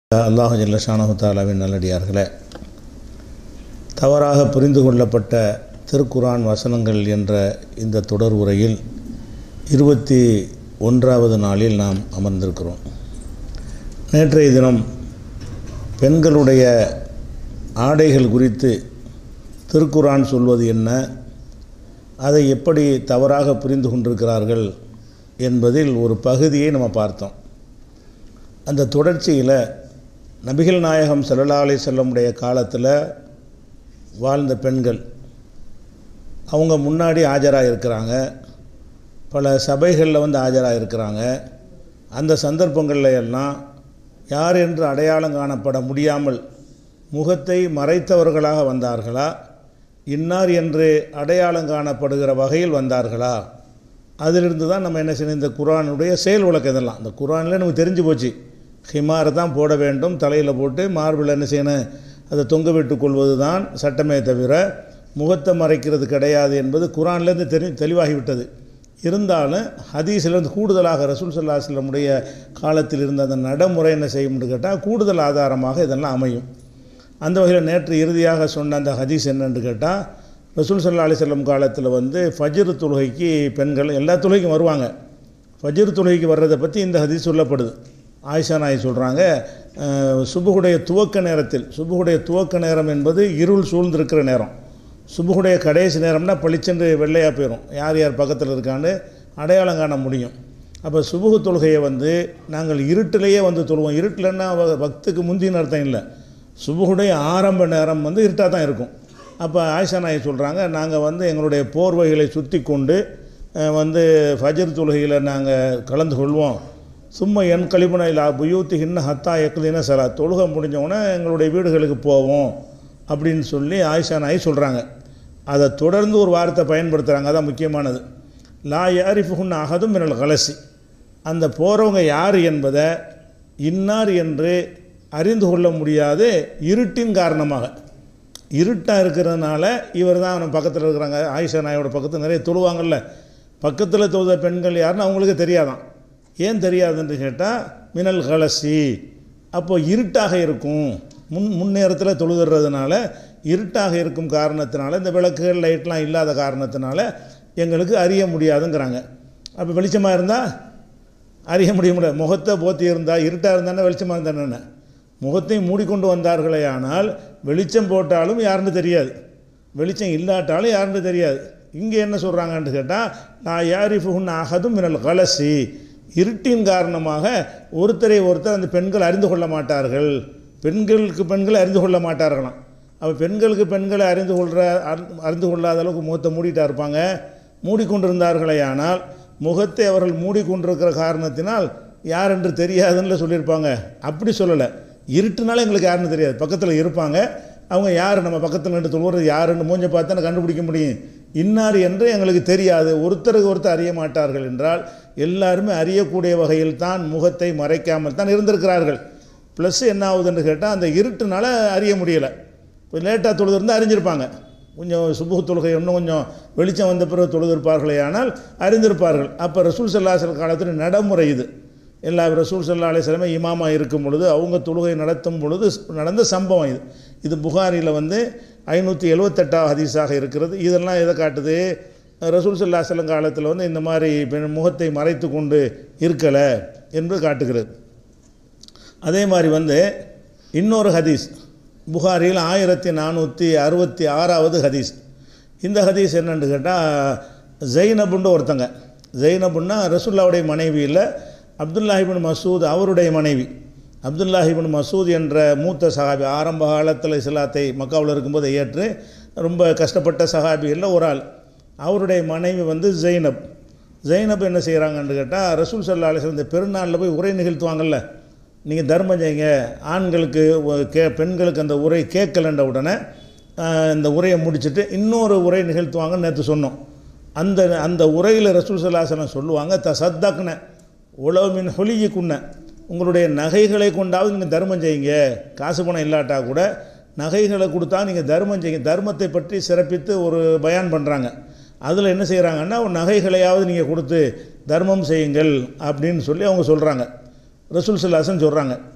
அல்லாஹ் ஜல்லஷானஹு தாலாவின் நல்லடியார்களே தவறாக புரிந்து கொள்ளப்பட்ட திருக்குரான் வசனங்கள் என்ற இந்த தொடர் உரையில் இருபத்தி ஒன்றாவது நாளில் நாம் அமர்ந்திருக்கிறோம் நேற்றைய தினம் பெண்களுடைய ஆடைகள் குறித்து திருக்குரான் சொல்வது என்ன அதை எப்படி தவறாக புரிந்து கொண்டிருக்கிறார்கள் என்பதில் ஒரு பகுதியை நம்ம பார்த்தோம் அந்த தொடர்ச்சியில் நபிகள் நாயகம் ஸல்லல்லாஹு அலைஹி செல்லமுடைய காலத்தில் வாழ்ந்த பெண்கள் அவங்க முன்னாடி ஆஜராக இருக்கிறாங்க பல சபைகளில் வந்து ஆஜராக இருக்கிறாங்க அந்த சந்தர்ப்பங்களில் எல்லாம் யார் என்று அடையாளம் காணப்பட முடியாமல் முகத்தை மறைத்தவர்களாக வந்தார்களா இன்னார் என்று அடையாளம் காணப்படுகிற வகையில் வந்தார்களா அதிலிருந்து தான் நம்ம என்ன செய்யணும் இந்த குரானுடைய செயல் விளக்கம் இதெல்லாம் இந்த குரானில் நமக்கு தெரிஞ்சு போச்சு ஹிமாரை தான் போட வேண்டும் தலையில் போட்டு மார்பில் என்ன செய்யணும் அதை தொங்க விட்டு கொள்வது தான் சட்டமே தவிர முகத்தை மறைக்கிறது கிடையாது என்பது குரான்லேருந்து தெரி தெளிவாகிவிட்டது இருந்தாலும் ஹதீஸிலிருந்து கூடுதலாக ரசூல் சல்லா செல்லமுடைய காலத்தில் இருந்த அந்த நடைமுறை என்ன செய்யும்னு கேட்டால் கூடுதல் ஆதாரமாக இதெல்லாம் அமையும் அந்த வகையில் நேற்று இறுதியாக சொன்ன அந்த ஹதீஸ் என்னன்னு கேட்டால் ரசூல் சல்லா அலி செல்லம் காலத்தில் வந்து ஃபஜ்ர் தொழுகைக்கு பெண்கள் எல்லா தொழுகைக்கும் வருவாங்க ஃபஜ்ர் தொழுகைக்கு வர்றதை பற்றி இந்த ஹதீஸ் சொல்லப்படுது ஆயிஷா நாய் சொல்கிறாங்க சுபுகுடைய துவக்க நேரத்தில் சுபுகுடைய துவக்க நேரம் என்பது இருள் சூழ்ந்திருக்கிற நேரம் சுபுகுடைய கடைசி நேரம்னா பளிச்சென்று வெள்ளையாக போயிடும் யார் யார் பக்கத்தில் இருக்கான்னு அடையாளம் காண முடியும் அப்போ சுபுகு தொழுகையை வந்து நாங்கள் இருட்டிலேயே வந்து தொழுவோம் இருட்டில்னா பக்துக்கு முந்தின அர்த்தம் இல்லை சுபுகுடைய ஆரம்ப நேரம் வந்து இருட்டாக தான் இருக்கும் அப்போ ஆயிஷா நாய் சொல்கிறாங்க நாங்கள் வந்து எங்களுடைய போர்வைகளை சுற்றி கொண்டு வந்து ஃபஜர் தொழுகையில் நாங்கள் கலந்து கொள்வோம் சும்மா என் கழிப்புனா இல்லை புயூத்து ஹின்ன ஹத்தா எக்குதின சலா தொழுகை முடிஞ்சவொடனே எங்களுடைய வீடுகளுக்கு போவோம் அப்படின்னு சொல்லி ஆயிஷா நாய் சொல்கிறாங்க அதை தொடர்ந்து ஒரு வார்த்தை பயன்படுத்துகிறாங்க அதான் முக்கியமானது லா யாரிஃபுன் அகதும் மினல் கலசி அந்த போகிறவங்க யார் என்பதை இன்னார் என்று அறிந்து கொள்ள முடியாது இருட்டின் காரணமாக இருட்டாக இருக்கிறதுனால இவர் தான் அவன் பக்கத்தில் இருக்கிறாங்க ஆயிஷா நாயோட பக்கத்தில் நிறைய தொழுவாங்கள்ல பக்கத்தில் தொழுத பெண்கள் யாருன்னு அவங்களுக்கு தெரியாதான் ஏன் தெரியாதுன்னு கேட்டால் மினல் கலசி அப்போது இருட்டாக இருக்கும் முன் முன்னேரத்தில் தொழுதுறதுனால இருட்டாக இருக்கும் காரணத்தினால இந்த விளக்குகள் லைட்லாம் இல்லாத காரணத்தினால எங்களுக்கு அறிய முடியாதுங்கிறாங்க அப்போ வெளிச்சமாக இருந்தால் அறிய முடிய முடியாது முகத்தை போத்தி இருந்தால் இருட்டாக இருந்தானே வெளிச்சமாக இருந்தானே முகத்தை மூடிக்கொண்டு வந்தார்களே ஆனால் வெளிச்சம் போட்டாலும் யாருன்னு தெரியாது வெளிச்சம் இல்லாட்டாலும் யாருன்னு தெரியாது இங்கே என்ன சொல்கிறாங்கன்னு கேட்டால் நான் யாரிஃபுன் அகதும் மினல் கலசி இருட்டின் காரணமாக ஒருத்தரை ஒருத்தர் அந்த பெண்கள் அறிந்து கொள்ள மாட்டார்கள் பெண்களுக்கு பெண்கள் அறிந்து கொள்ள மாட்டார்களாம் அப்போ பெண்களுக்கு பெண்களை அறிந்து கொள்கிற அறிந்து கொள்ளாத அளவுக்கு முகத்தை மூடிட்டா இருப்பாங்க மூடிக்கொண்டிருந்தார்களே ஆனால் முகத்தை அவர்கள் மூடிக்கொண்டிருக்கிற காரணத்தினால் யார் என்று தெரியாதுன்னு சொல்லியிருப்பாங்க அப்படி சொல்லலை இருட்டுனால எங்களுக்கு யாருன்னு தெரியாது பக்கத்தில் இருப்பாங்க அவங்க யார் நம்ம பக்கத்தில் நின்று தொழுவது யாருன்னு மூஞ்ச பார்த்தா கண்டுபிடிக்க முடியும் இன்னார் என்று எங்களுக்கு தெரியாது ஒருத்தருக்கு ஒருத்தர் அறிய மாட்டார்கள் என்றால் எல்லாருமே அறியக்கூடிய வகையில் தான் முகத்தை மறைக்காமல் தான் இருந்திருக்கிறார்கள் ப்ளஸ் என்ன ஆகுதுன்னு கேட்டால் அந்த இருட்டுனால அறிய முடியலை இப்போ லேட்டாக தொழுது இருந்தால் அறிஞ்சிருப்பாங்க கொஞ்சம் சுபுகு தொழுகை இன்னும் கொஞ்சம் வெளிச்சம் வந்த பிறகு தொழுதிருப்பார்களே ஆனால் அறிந்திருப்பார்கள் அப்போ ரசூல் சல்லாசல் காலத்தில் நடைமுறை இது எல்லா ரசூல் சல்லா அலிஸ்லமே இமாமா இருக்கும் பொழுது அவங்க தொழுகை நடத்தும் பொழுது நடந்த சம்பவம் இது இது புகாரியில் வந்து ஐநூற்றி எழுவத்தெட்டாவது ஹதீஸாக இருக்கிறது இதெல்லாம் எதை காட்டுது ரசூல் சல்லா செல்லம் காலத்தில் வந்து இந்த மாதிரி முகத்தை மறைத்து கொண்டு இருக்கலை என்பது காட்டுகிறது அதே மாதிரி வந்து இன்னொரு ஹதீஸ் புகாரியில் ஆயிரத்தி நானூற்றி அறுபத்தி ஆறாவது ஹதீஸ் இந்த ஹதீஸ் என்னென்னு கேட்டால் ஜெய்னபுன்னு ஒருத்தங்க ஜெய்னபுன்னா ரசுல்லாவுடைய மனைவியில் அப்துல்லாஹிபின் மசூத் அவருடைய மனைவி அப்துல்லாஹிபின் மசூத் என்ற மூத்த சஹாபி ஆரம்ப காலத்தில் இஸ்லாத்தை மக்காவில் இருக்கும்போது ஏற்று ரொம்ப கஷ்டப்பட்ட சஹாபிகளில் ஒரு ஆள் அவருடைய மனைவி வந்து ஜெய்னப் ஜெய்னப் என்ன செய்கிறாங்கன்னு கேட்டால் ரசூல் சல்லா அலிஸ்லாம் இந்த பெருநாளில் போய் உரை நிகழ்த்துவாங்கள்ல நீங்கள் தர்மம் செய்யுங்க ஆண்களுக்கு கே பெண்களுக்கு அந்த உரை கேட்கலன்ற உடனே இந்த உரையை முடிச்சுட்டு இன்னொரு உரை நிகழ்த்துவாங்கன்னு நேற்று சொன்னோம் அந்த அந்த உரையில் ரசூல் சல்லாசலம் சொல்லுவாங்க த சத்தக்குன உழவுமின் ஹொலியி குன்ன உங்களுடைய நகைகளை கொண்டாவது நீங்கள் தர்மம் செய்யுங்க காசு பணம் இல்லாட்டா கூட நகைகளை கொடுத்தா நீங்கள் தர்மம் செய்யுங்க தர்மத்தை பற்றி சிறப்பித்து ஒரு பயான் பண்ணுறாங்க அதில் என்ன செய்கிறாங்கன்னா நகைகளையாவது நீங்கள் கொடுத்து தர்மம் செய்யுங்கள் அப்படின்னு சொல்லி அவங்க சொல்கிறாங்க ரசூல் சல்லாசன் சொல்கிறாங்க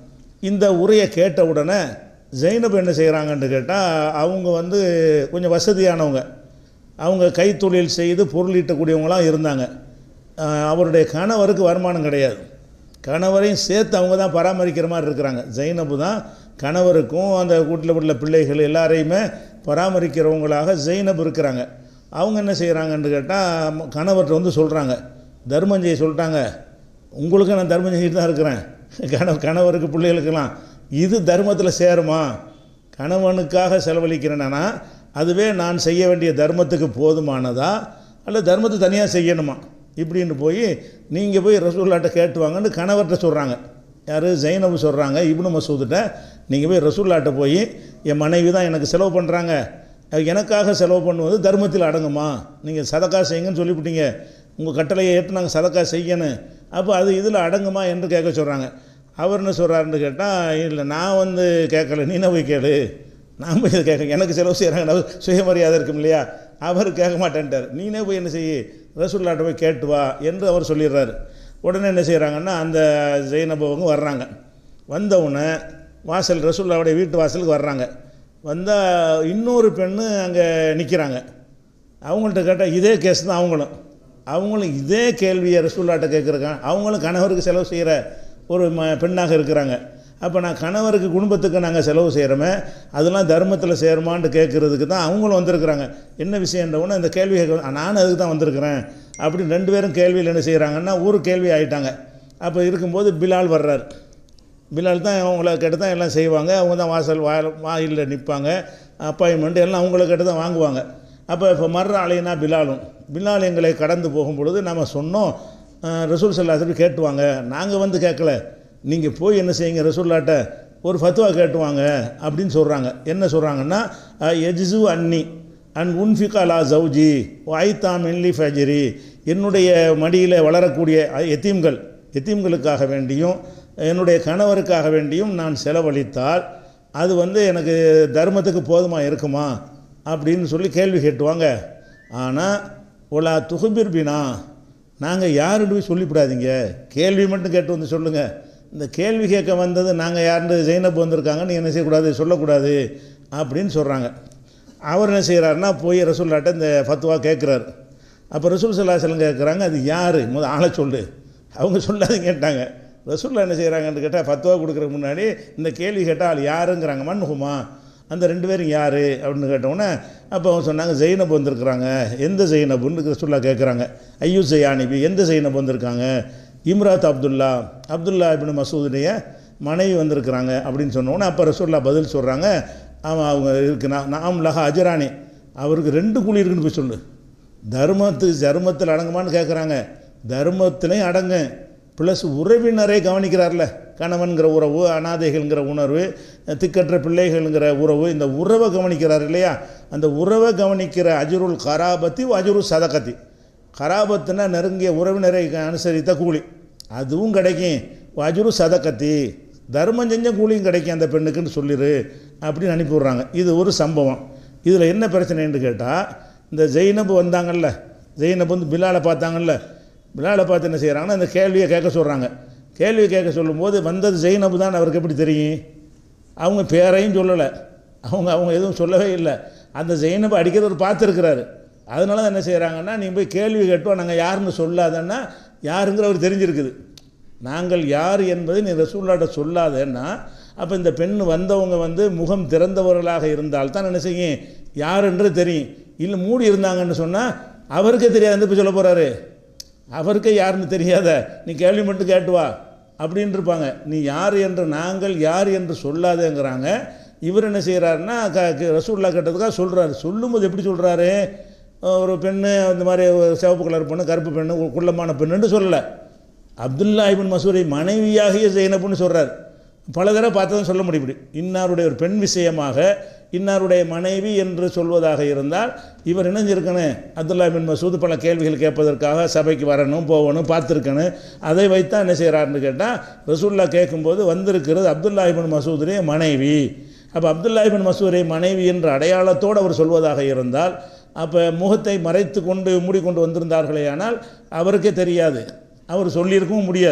இந்த உரையை கேட்ட உடனே ஜெயினப் என்ன செய்கிறாங்கன்னு கேட்டால் அவங்க வந்து கொஞ்சம் வசதியானவங்க அவங்க கைத்தொழில் செய்து பொருள் ஈட்டக்கூடியவங்களாம் இருந்தாங்க ஆஹ் அவருடைய கணவருக்கு வருமானம் கிடையாது கணவரையும் சேர்த்து அவங்க தான் பராமரிக்கிற மாதிரி இருக்கிறாங்க ஜெயினபு தான் கணவருக்கும் அந்த வீட்டில் உள்ள பிள்ளைகள் எல்லாரையுமே பராமரிக்கிறவங்களாக ஜெயினப் இருக்கிறாங்க அவங்க என்ன செய்கிறாங்கன்னு கேட்டால் கணவர்கிட்ட வந்து சொல்கிறாங்க தர்மம் செய்ய சொல்லிட்டாங்க உங்களுக்கு நான் தர்மம் செஞ்சுட்டு தான் இருக்கிறேன் கண கணவருக்கு பிள்ளைகளுக்கெல்லாம் இது தர்மத்தில் சேருமா கணவனுக்காக செலவழிக்கிறேன்னா அதுவே நான் செய்ய வேண்டிய தர்மத்துக்கு போதுமானதா அல்ல தர்மத்தை தனியாக செய்யணுமா இப்படின்னு போய் நீங்கள் போய் ரசூல்லாட்ட கேட்டு வாங்கன்னு கணவர்கிட்ட சொல்கிறாங்க யார் ஜெயினபு சொல்கிறாங்க இப்னு மசூதுட்ட நீங்கள் போய் ரசூல்லாட்ட போய் என் மனைவி தான் எனக்கு செலவு பண்ணுறாங்க எனக்காக செலவு பண்ணுவது தர்மத்தில் அடங்குமா நீங்கள் சதக்கா செய்யுங்கன்னு சொல்லிவிட்டீங்க உங்கள் கட்டளையை ஏற்று நாங்கள் சதக்கா செய்யணும் அப்போ அது இதில் அடங்குமா என்று கேட்க சொல்கிறாங்க அவர் என்ன சொல்கிறாருன்னு கேட்டால் இல்லை நான் வந்து கேட்கல நீ போய் கேளு நான் போய் இதை கேட்க எனக்கு செலவு செய்கிறாங்க சுயமரியாதை இருக்கும் இல்லையா அவர் கேட்க மாட்டேன்ட்டார் நீனே போய் என்ன செய்ய ரசூல்லாட்ட போய் கேட்டு வா என்று அவர் சொல்லிடுறாரு உடனே என்ன செய்கிறாங்கன்னா அந்த ஜெயினபவங்க வர்றாங்க வந்தவுடனே வாசல் ரசூல்லாவுடைய வீட்டு வாசலுக்கு வர்றாங்க வந்தால் இன்னொரு பெண்ணு அங்கே நிற்கிறாங்க அவங்கள்ட்ட கேட்டால் இதே கேஸ் தான் அவங்களும் அவங்களும் இதே கேள்வியை ரசூல்லாட்ட கேட்குறாங்க அவங்களும் கணவருக்கு செலவு செய்கிற ஒரு ம பெண்ணாக இருக்கிறாங்க அப்போ நான் கணவருக்கு குடும்பத்துக்கு நாங்கள் செலவு செய்கிறோமே அதெல்லாம் தர்மத்தில் சேருமான்னு கேட்குறதுக்கு தான் அவங்களும் வந்திருக்கிறாங்க என்ன விஷயன்றவுடனே இந்த கேள்வி கேட்க நானும் அதுக்கு தான் வந்திருக்கிறேன் அப்படின்னு ரெண்டு பேரும் கேள்வியில் என்ன செய்கிறாங்கன்னா ஒரு கேள்வி ஆயிட்டாங்க அப்போ இருக்கும்போது பிலால் வர்றார் பிலால் தான் அவங்கள கேட்டு தான் எல்லாம் செய்வாங்க அவங்க தான் வாசல் வா வாயிலில் நிற்பாங்க அப்பாயின்மெண்ட் எல்லாம் அவங்கள கேட்டு தான் வாங்குவாங்க அப்போ இப்போ மர்ற அலையினா பிலாலும் பிலால் எங்களை கடந்து போகும் பொழுது நம்ம சொன்னோம் அஹ், ரசூல் சல்லாத்துக்கு கேட்டுவாங்க நாங்கள் வந்து கேட்கல நீங்கள் போய் என்ன செய்யுங்க ரசூல்லாட்ட ஒரு ஃபத்வா கேட்டுவாங்க அப்படின்னு சொல்கிறாங்க என்ன சொல்கிறாங்கன்னா எஜிசு அன்னி அன் உன்ஃபிகா லா ஜவுஜி வாய்த்தாம் என்லி ஃபஜரி என்னுடைய மடியில் வளரக்கூடிய அ- எத்தீம்கள் எத்தீம்களுக்காக வேண்டியும் என்னுடைய கணவருக்காக வேண்டியும் நான் செலவழித்தால் அது வந்து எனக்கு தர்மத்துக்கு போதுமா இருக்குமா அப்படின்னு சொல்லி கேள்வி கேட்டுவாங்க ஆனால் ஒலா துகுபிர் பினா நாங்கள் யாருன்னு போய் சொல்லிவிடாதீங்க கேள்வி மட்டும் கேட்டு வந்து சொல்லுங்கள் இந்த கேள்வி கேட்க வந்தது நாங்கள் யாருன்னு ஜெயினப் வந்திருக்காங்க நீ என்ன செய்யக்கூடாது சொல்லக்கூடாது அப்படின்னு சொல்கிறாங்க அவர் என்ன செய்கிறாருன்னா போய் ரசூல்லாட்ட இந்த ஃபத்வா கேட்குறாரு அப்போ ரசூல் சல்லாஹலம் கேட்குறாங்க அது யார் முதல் ஆளை சொல்லு அவங்க சொல்லாதீங்க கேட்டாங்க ரசூல்லா என்ன செய்கிறாங்கன்னு கேட்டால் ஃபத்வா கொடுக்குறதுக்கு முன்னாடி இந்த கேள்வி கேட்டால் ஆள் யாருங்கிறாங்க மன்ஹுமா அந்த ரெண்டு பேரும் யார் அப்படின்னு கேட்டவுடனே அப்போ அவங்க சொன்னாங்க ஜெயினப் வந்திருக்கிறாங்க எந்த ஜெயினப்புன்னு ரசூல்லா கேட்குறாங்க ஐயு ஜெயானிபி எந்த ஜெயினப் வந்திருக்காங்க இம்ராத் அப்துல்லா அப்துல்லா இப்னு மசூதுடைய மனைவி வந்திருக்கிறாங்க அப்படின்னு சொன்னோன்னே அப்போ ரசூல்லா பதில் சொல்கிறாங்க அவன் அவங்க இருக்கு நான் நாம் லஹா அஜரானி அவருக்கு ரெண்டு கூலி இருக்குன்னு போய் சொல்லு தர்மத்துக்கு தர்மத்தில் அடங்குமான்னு கேட்குறாங்க தர்மத்திலையும் அடங்கு ப்ளஸ் உறவினரை கவனிக்கிறார்ல கணவன்கிற உறவு அனாதைகள்ங்கிற உணர்வு திக்கற்ற பிள்ளைகள்ங்கிற உறவு இந்த உறவை கவனிக்கிறார் இல்லையா அந்த உறவை கவனிக்கிற அஜருல் கராபத்தி அஜரு சதகத்தி கராபத்துனா நெருங்கிய உறவினரை அனுசரித்த கூலி அதுவும் கிடைக்கும் அஜுரு சதக்கத்தி தர்மம் செஞ்ச கூலியும் கிடைக்கும் அந்த பெண்ணுக்குன்னு சொல்லிடு அப்படின்னு அனுப்பி விட்றாங்க இது ஒரு சம்பவம் இதில் என்ன பிரச்சனைன்னு கேட்டால் இந்த ஜெயினப் வந்தாங்கல்ல ஜெயினப் வந்து பிலாலை பார்த்தாங்கல்ல பிலாலை பார்த்து என்ன செய்கிறாங்கன்னா இந்த கேள்வியை கேட்க சொல்கிறாங்க கேள்வியை கேட்க சொல்லும்போது வந்தது ஜெயினப் தான் அவருக்கு எப்படி தெரியும் அவங்க பேரையும் சொல்லலை அவங்க அவங்க எதுவும் சொல்லவே இல்லை அந்த ஜெயினப் அடிக்கிறவர் பார்த்துருக்கிறாரு அதனால தான் என்ன செய்கிறாங்கன்னா நீ போய் கேள்வி கேட்டோம் நாங்கள் யாருன்னு சொல்லாதன்னா யாருங்கிறவர் தெரிஞ்சிருக்குது நாங்கள் யார் என்பதை நீ ரசூல்லாட்ட சொல்லாதேன்னா அப்போ இந்த பெண் வந்தவங்க வந்து முகம் திறந்தவர்களாக இருந்தால் தான் என்ன செய்யும் யார் என்று தெரியும் இல்லை மூடி இருந்தாங்கன்னு சொன்னால் அவருக்கே தெரியாது இப்போ சொல்ல போகிறாரு அவருக்கே யாருன்னு தெரியாத நீ கேள்வி மட்டும் கேட்டு வா அப்படின்னு இருப்பாங்க நீ யார் என்று நாங்கள் யார் என்று சொல்லாதேங்கிறாங்க இவர் என்ன செய்கிறாருன்னா க க- ரசூல்லா கேட்டதுக்காக சொல்கிறாரு சொல்லும்போது எப்படி சொல்கிறாரு ஒரு பெண்ணு இந்த மாதிரி ஒரு சிவப்பு கலர் பெண்ணு கருப்பு பெண்ணு ஒரு குள்ளமான பெண்ணுன்னு சொல்லலை அப்துல்லா இபின் மசூரை மனைவியாகிய ஜெயினப்புன்னு சொல்கிறார் பல தடவை பார்த்ததும் சொல்ல முடியும் இப்படி இன்னாருடைய ஒரு பெண் விஷயமாக இன்னாருடைய மனைவி என்று சொல்வதாக இருந்தால் இவர் இணைஞ்சிருக்கணும் அப்துல்லா பின் மசூத் பல கேள்விகள் கேட்பதற்காக சபைக்கு வரணும் போகணும் பார்த்துருக்கணும் அதை வைத்தா என்ன செய்கிறாருன்னு கேட்டால் ரசூல்லா கேட்கும்போது வந்திருக்கிறது அப்துல்லா இபின் மசூதுடைய மனைவி அப்போ அப்துல்லா இபின் மசூரை மனைவி என்ற அடையாளத்தோடு அவர் சொல்வதாக இருந்தால் அப்போ முகத்தை மறைத்து கொண்டு மூடிக்கொண்டு வந்திருந்தார்களே ஆனால் அவருக்கே தெரியாது அவர் சொல்லியிருக்கவும் முடியாது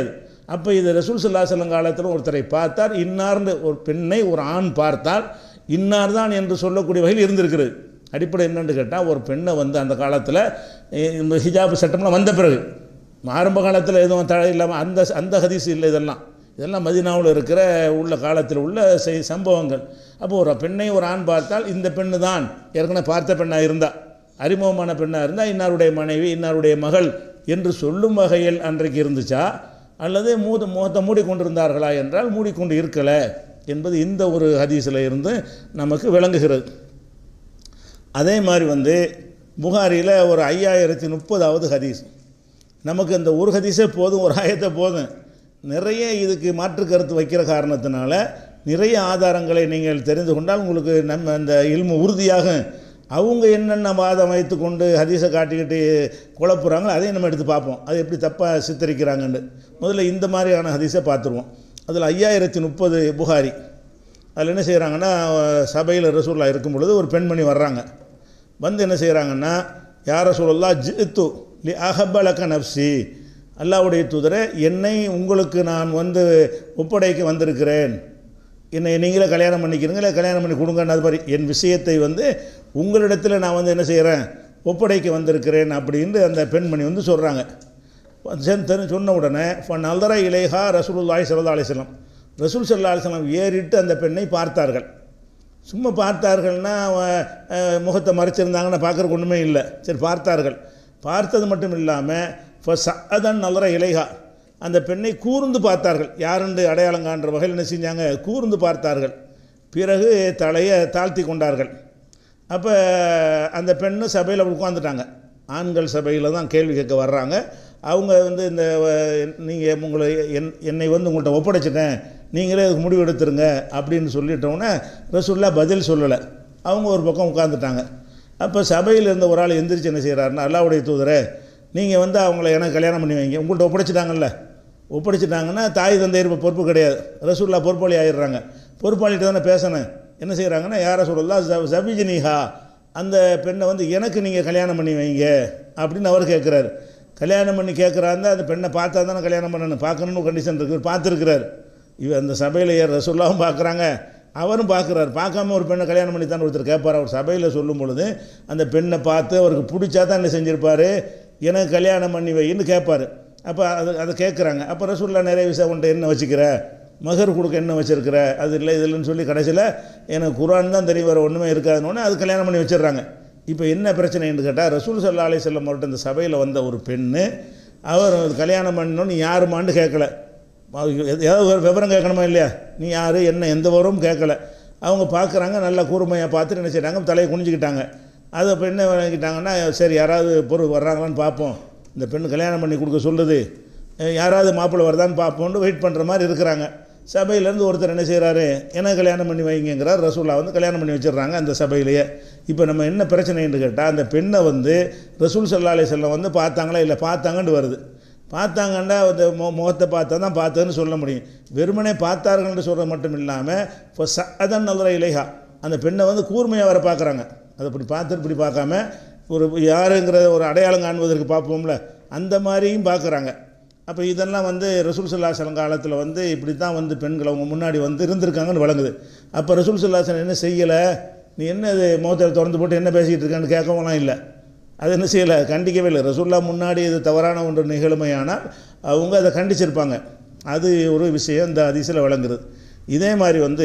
அப்போ இது ரசூல் சல்லா செல்லம் காலத்தில் ஒருத்தரை பார்த்தார் இன்னார்னு ஒரு பெண்ணை ஒரு ஆண் பார்த்தால் இன்னார் தான் என்று சொல்லக்கூடிய வகையில் இருந்திருக்கிறது அடிப்படை என்னன்னு கேட்டால் ஒரு பெண்ணை வந்து அந்த காலத்தில் இந்த ஹிஜாப் சட்டம்லாம் வந்த பிறகு ஆரம்ப காலத்தில் எதுவும் தடை இல்லாமல் அந்த அந்த ஹதீஸ் இல்லை இதெல்லாம் இதெல்லாம் மதினாவில் இருக்கிற உள்ள காலத்தில் உள்ள செய் சம்பவங்கள் அப்போ ஒரு பெண்ணை ஒரு ஆண் பார்த்தால் இந்த பெண்ணு தான் ஏற்கனவே பார்த்த பெண்ணாக இருந்தால் அறிமுகமான பெண்ணாக இருந்தால் இன்னாருடைய மனைவி இன்னாருடைய மகள் என்று சொல்லும் வகையில் அன்றைக்கு இருந்துச்சா அல்லது மூத முகத்தை மூடிக்கொண்டிருந்தார்களா என்றால் மூடிக்கொண்டு இருக்கலை என்பது இந்த ஒரு ஹதீஸில் இருந்து நமக்கு விளங்குகிறது அதே மாதிரி வந்து புகாரியில் ஒரு ஐயாயிரத்தி முப்பதாவது ஹதீஸ் நமக்கு இந்த ஒரு ஹதீஸே போதும் ஒரு ஆயத்தை போதும் நிறைய இதுக்கு மாற்று கருத்து வைக்கிற காரணத்தினால நிறைய ஆதாரங்களை நீங்கள் தெரிந்து கொண்டால் உங்களுக்கு நம்ம அந்த இல்மு உறுதியாகும் அவங்க என்னென்ன வாதம் வைத்து கொண்டு ஹதீஸை காட்டிக்கிட்டு குழப்புறாங்களோ அதையும் நம்ம எடுத்து பார்ப்போம் அது எப்படி தப்பாக சித்தரிக்கிறாங்கன்னு முதல்ல இந்த மாதிரியான ஹதீஸை பார்த்துருவோம் அதில் ஐயாயிரத்தி முப்பது புகாரி அதில் என்ன செய்கிறாங்கன்னா சபையில் ரசூல்லா இருக்கும் பொழுது ஒரு பெண்மணி வர்றாங்க வந்து என்ன செய்கிறாங்கன்னா யார சொல்லலா ஜித்து லி அஹபலக நப்சி அல்லாவுடைய தூதரை என்னை உங்களுக்கு நான் வந்து ஒப்படைக்க வந்திருக்கிறேன் என்னை நீங்களே கல்யாணம் பண்ணிக்கிறீங்க இல்லை கல்யாணம் பண்ணி கொடுங்கன்னு அது மாதிரி என் விஷயத்தை வந்து உங்களிடத்தில் நான் வந்து என்ன செய்கிறேன் ஒப்படைக்க வந்திருக்கிறேன் அப்படின்ட்டு அந்த பெண்மணி வந்து சொல்கிறாங்க தெரி சொன்ன உடனே ஃபன் அல்தரா இலேஹா ரசூலுல்லாய் சல்லா அலிஸ்லாம் ரசூல் சல்லா அலிஸ்லாம் ஏறிட்டு அந்த பெண்ணை பார்த்தார்கள் சும்மா பார்த்தார்கள்னா முகத்தை மறைச்சிருந்தாங்கன்னா பார்க்குறக்கு ஒன்றுமே இல்லை சரி பார்த்தார்கள் பார்த்தது மட்டும் இல்லாமல் இப்போ சதன் நல்லற இலைகா அந்த பெண்ணை கூர்ந்து பார்த்தார்கள் யாருண்டு அடையாளம் காண்ற வகையில் என்ன செஞ்சாங்க கூர்ந்து பார்த்தார்கள் பிறகு தலையை தாழ்த்தி கொண்டார்கள் அப்போ அந்த பெண்ணு சபையில் உட்காந்துட்டாங்க ஆண்கள் சபையில் தான் கேள்வி கேட்க வர்றாங்க அவங்க வந்து இந்த நீங்கள் உங்களை என் என்னை வந்து உங்கள்கிட்ட ஒப்படைச்சிட்டேன் நீங்களே அதுக்கு முடிவு எடுத்துருங்க அப்படின்னு சொல்லிட்டோன்னே ரசுல்லா பதில் சொல்லலை அவங்க ஒரு பக்கம் உட்காந்துட்டாங்க அப்போ சபையில் இருந்த ஒரு ஆள் எந்திரிச்சு என்ன செய்கிறாருன்னா அல்லாவுடைய தூதரை நீங்கள் வந்து அவங்கள எனக்கு கல்யாணம் பண்ணி வைங்க உங்கள்கிட்ட ஒப்படைச்சிட்டாங்கல்ல ஒப்படைச்சிட்டாங்கன்னா தாய் தந்தையர் பொறுப்பு கிடையாது ரசூல்லா பொறுப்பாளி ஆயிடுறாங்க பொறுப்பாளிகிட்ட தானே பேசணும் என்ன செய்கிறாங்கன்னா யாரை சொல்லலாம் ஜபிஜினிஹா அந்த பெண்ணை வந்து எனக்கு நீங்கள் கல்யாணம் பண்ணி வைங்க அப்படின்னு அவர் கேட்குறாரு கல்யாணம் பண்ணி கேட்குறாருந்தா அந்த பெண்ணை பார்த்தா தானே கல்யாணம் பண்ணணும் பார்க்கணுன்னு கண்டிஷன் இருக்குது பார்த்துருக்கிறார் இவ அந்த சபையில் ஏற ரசூல்லாவும் பார்க்குறாங்க அவரும் பார்க்குறாரு பார்க்காம ஒரு பெண்ணை கல்யாணம் பண்ணி தான் ஒருத்தர் கேட்பார் அவர் சபையில் சொல்லும் பொழுது அந்த பெண்ணை பார்த்து அவருக்கு பிடிச்சா தான் என்ன செஞ்சுருப்பார் எனக்கு கல்யாணம் பண்ணி வைன்னு கேட்பார் அப்போ அது அதை கேட்குறாங்க அப்போ ரசூல்லா நிறைய விஷயம் உன்ட்ட என்ன வச்சுக்கிற மகர் கொடுக்க என்ன வச்சுருக்கிற அது இல்லை இது இல்லைன்னு சொல்லி கடைசியில் எனக்கு குரான் தான் தெரியும் வேறு ஒன்றுமே இருக்காதுன்னு அது கல்யாணம் பண்ணி வச்சிடுறாங்க இப்போ என்ன பிரச்சனைன்னு கேட்டால் ரசூல் சல்லா அலி செல்லம் அவர்கிட்ட இந்த சபையில் வந்த ஒரு பெண்ணு அவர் கல்யாணம் பண்ணணும்னு யாருமான்னு கேட்கல ஏதாவது ஒரு விவரம் கேட்கணுமா இல்லையா நீ யார் என்ன எந்த விவரமும் கேட்கல அவங்க பார்க்குறாங்க நல்லா கூர்மையாக பார்த்துட்டு என்ன செய்கிறாங்க தலையை குனிஞ்சிக்கிட்டாங்க அதை இப்போ என்ன வாங்கிட்டாங்கன்னா சரி யாராவது பொருள் வர்றாங்களான்னு பார்ப்போம் இந்த பெண்ணு கல்யாணம் பண்ணி கொடுக்க சொல்லுது யாராவது மாப்பிள்ளை வருதான்னு பார்ப்போம்னு வெயிட் பண்ணுற மாதிரி இருக்கிறாங்க சபையிலேருந்து ஒருத்தர் என்ன செய்கிறாரு என்ன கல்யாணம் பண்ணி வைங்கிறார் ரசூல்லா வந்து கல்யாணம் பண்ணி வச்சிடுறாங்க அந்த சபையிலேயே இப்போ நம்ம என்ன பிரச்சனைன்னு கேட்டால் அந்த பெண்ணை வந்து ரசூல் சல்லா அலி செல்லம் வந்து பார்த்தாங்களா இல்லை பார்த்தாங்கன்னு வருது பார்த்தாங்கன்னா அந்த மு முகத்தை பார்த்தா தான் பார்த்ததுன்னு சொல்ல முடியும் வெறுமனே பார்த்தார்கள்னு சொல்கிறது மட்டும் இல்லாமல் இப்போ ச அதன் நல்ல இலைகா அந்த பெண்ணை வந்து கூர்மையாக வர பார்க்குறாங்க அதை இப்படி பார்த்துட்டு இப்படி பார்க்காம ஒரு யாருங்கிற ஒரு அடையாளம் காண்பதற்கு பார்ப்போம்ல அந்த மாதிரியும் பார்க்குறாங்க அப்போ இதெல்லாம் வந்து ரசூல் சுல்லாசலம் காலத்தில் வந்து இப்படி தான் வந்து பெண்கள் அவங்க முன்னாடி வந்து இருந்திருக்காங்கன்னு வழங்குது அப்போ ரசூல் சுல்லாசலம் என்ன செய்யலை நீ என்ன இது முகத்தில் திறந்து போட்டு என்ன பேசிக்கிட்டு இருக்கான்னு கேட்கவெல்லாம் இல்லை அது என்ன செய்யலை கண்டிக்கவே இல்லை ரசூல்லா முன்னாடி இது தவறான ஒன்று நிகழ்மையானால் அவங்க அதை கண்டிச்சிருப்பாங்க அது ஒரு விஷயம் இந்த அதிசயில் விளங்குறது இதே மாதிரி வந்து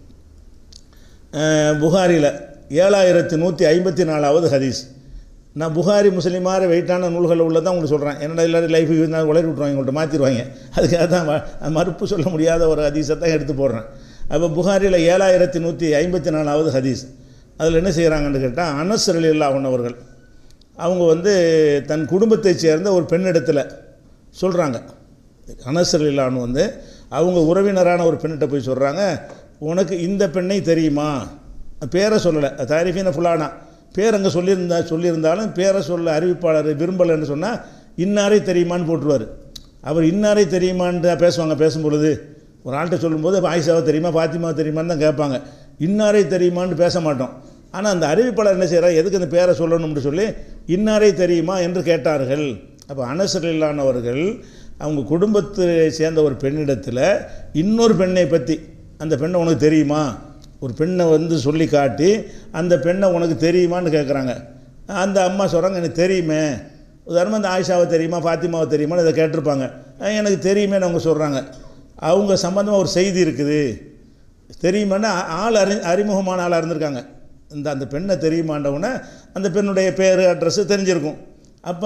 புகாரியில் ஏழாயிரத்தி நூற்றி ஐம்பத்தி நாலாவது ஹதீஸ் நான் புகாரி முஸ்லீமாக வெயிட்டான நூல்களில் உள்ளதான் உங்களுக்கு சொல்கிறேன் என்னடா எல்லோரும் லைஃப் இருந்தால் உளறி விட்ருவாங்க உங்கள்கிட்ட மாற்றிடுவாங்க அதுக்காக தான் மறுப்பு சொல்ல முடியாத ஒரு ஹதீஸை தான் எடுத்து போடுறேன் அப்போ புகாரியில் ஏழாயிரத்தி நூற்றி ஐம்பத்தி நாலாவது ஹதீஸ் அதில் என்ன செய்கிறாங்கன்னு கேட்டால் அனஸ் அலில்லா அவர்கள் அவங்க வந்து தன் குடும்பத்தைச் சேர்ந்த ஒரு பெண்ணிடத்தில் சொல்கிறாங்க அனஸ் அலில்லான்னு வந்து அவங்க உறவினரான ஒரு பெண்ணிட்ட போய் சொல்கிறாங்க உனக்கு இந்த பெண்ணை தெரியுமா பேரை சொல்லலை தாரிஃபின ஃபுல்லானா பேர் அங்கே சொல்லியிருந்தா சொல்லியிருந்தாலும் பேரை சொல்ல அறிவிப்பாளர் விரும்பலைன்னு சொன்னால் இன்னாரை தெரியுமான்னு போட்டுருவார் அவர் இன்னாரை தெரியுமான்னு பேசுவாங்க பேசும்பொழுது ஒரு ஆள்கிட்ட சொல்லும்போது ஆயிஷாவை தெரியுமா பாத்திமாவை தெரியுமான்னு தான் கேட்பாங்க இன்னாரை தெரியுமான்னு பேச மாட்டோம் ஆனால் அந்த அறிவிப்பாளர் என்ன செய்கிறார் எதுக்கு அந்த பேரை சொல்லணும்னு சொல்லி இன்னாரை தெரியுமா என்று கேட்டார்கள் அப்போ அனசரில்லானவர்கள் அவங்க குடும்பத்தை சேர்ந்த ஒரு பெண்ணிடத்தில் இன்னொரு பெண்ணை பற்றி அந்த பெண்ணை உனக்கு தெரியுமா ஒரு பெண்ணை வந்து சொல்லி காட்டி அந்த பெண்ணை உனக்கு தெரியுமான்னு கேட்குறாங்க அந்த அம்மா சொல்கிறாங்க எனக்கு தெரியுமே உதாரணமாக அந்த ஆயிஷாவை தெரியுமா ஃபாத்திமாவை தெரியுமான்னு இதை கேட்டிருப்பாங்க "அஹ், எனக்கு தெரியுமேன்னு அவங்க சொல்கிறாங்க அவங்க சம்மந்தமாக ஒரு செய்தி இருக்குது தெரியுமான்னா ஆள் அறி அறிமுகமான ஆளாக இருந்திருக்காங்க இந்த அந்த பெண்ணை தெரியுமாண்டவுடனே அந்த பெண்ணுடைய பேர் அட்ரஸ்ஸு தெரிஞ்சிருக்கும் அப்போ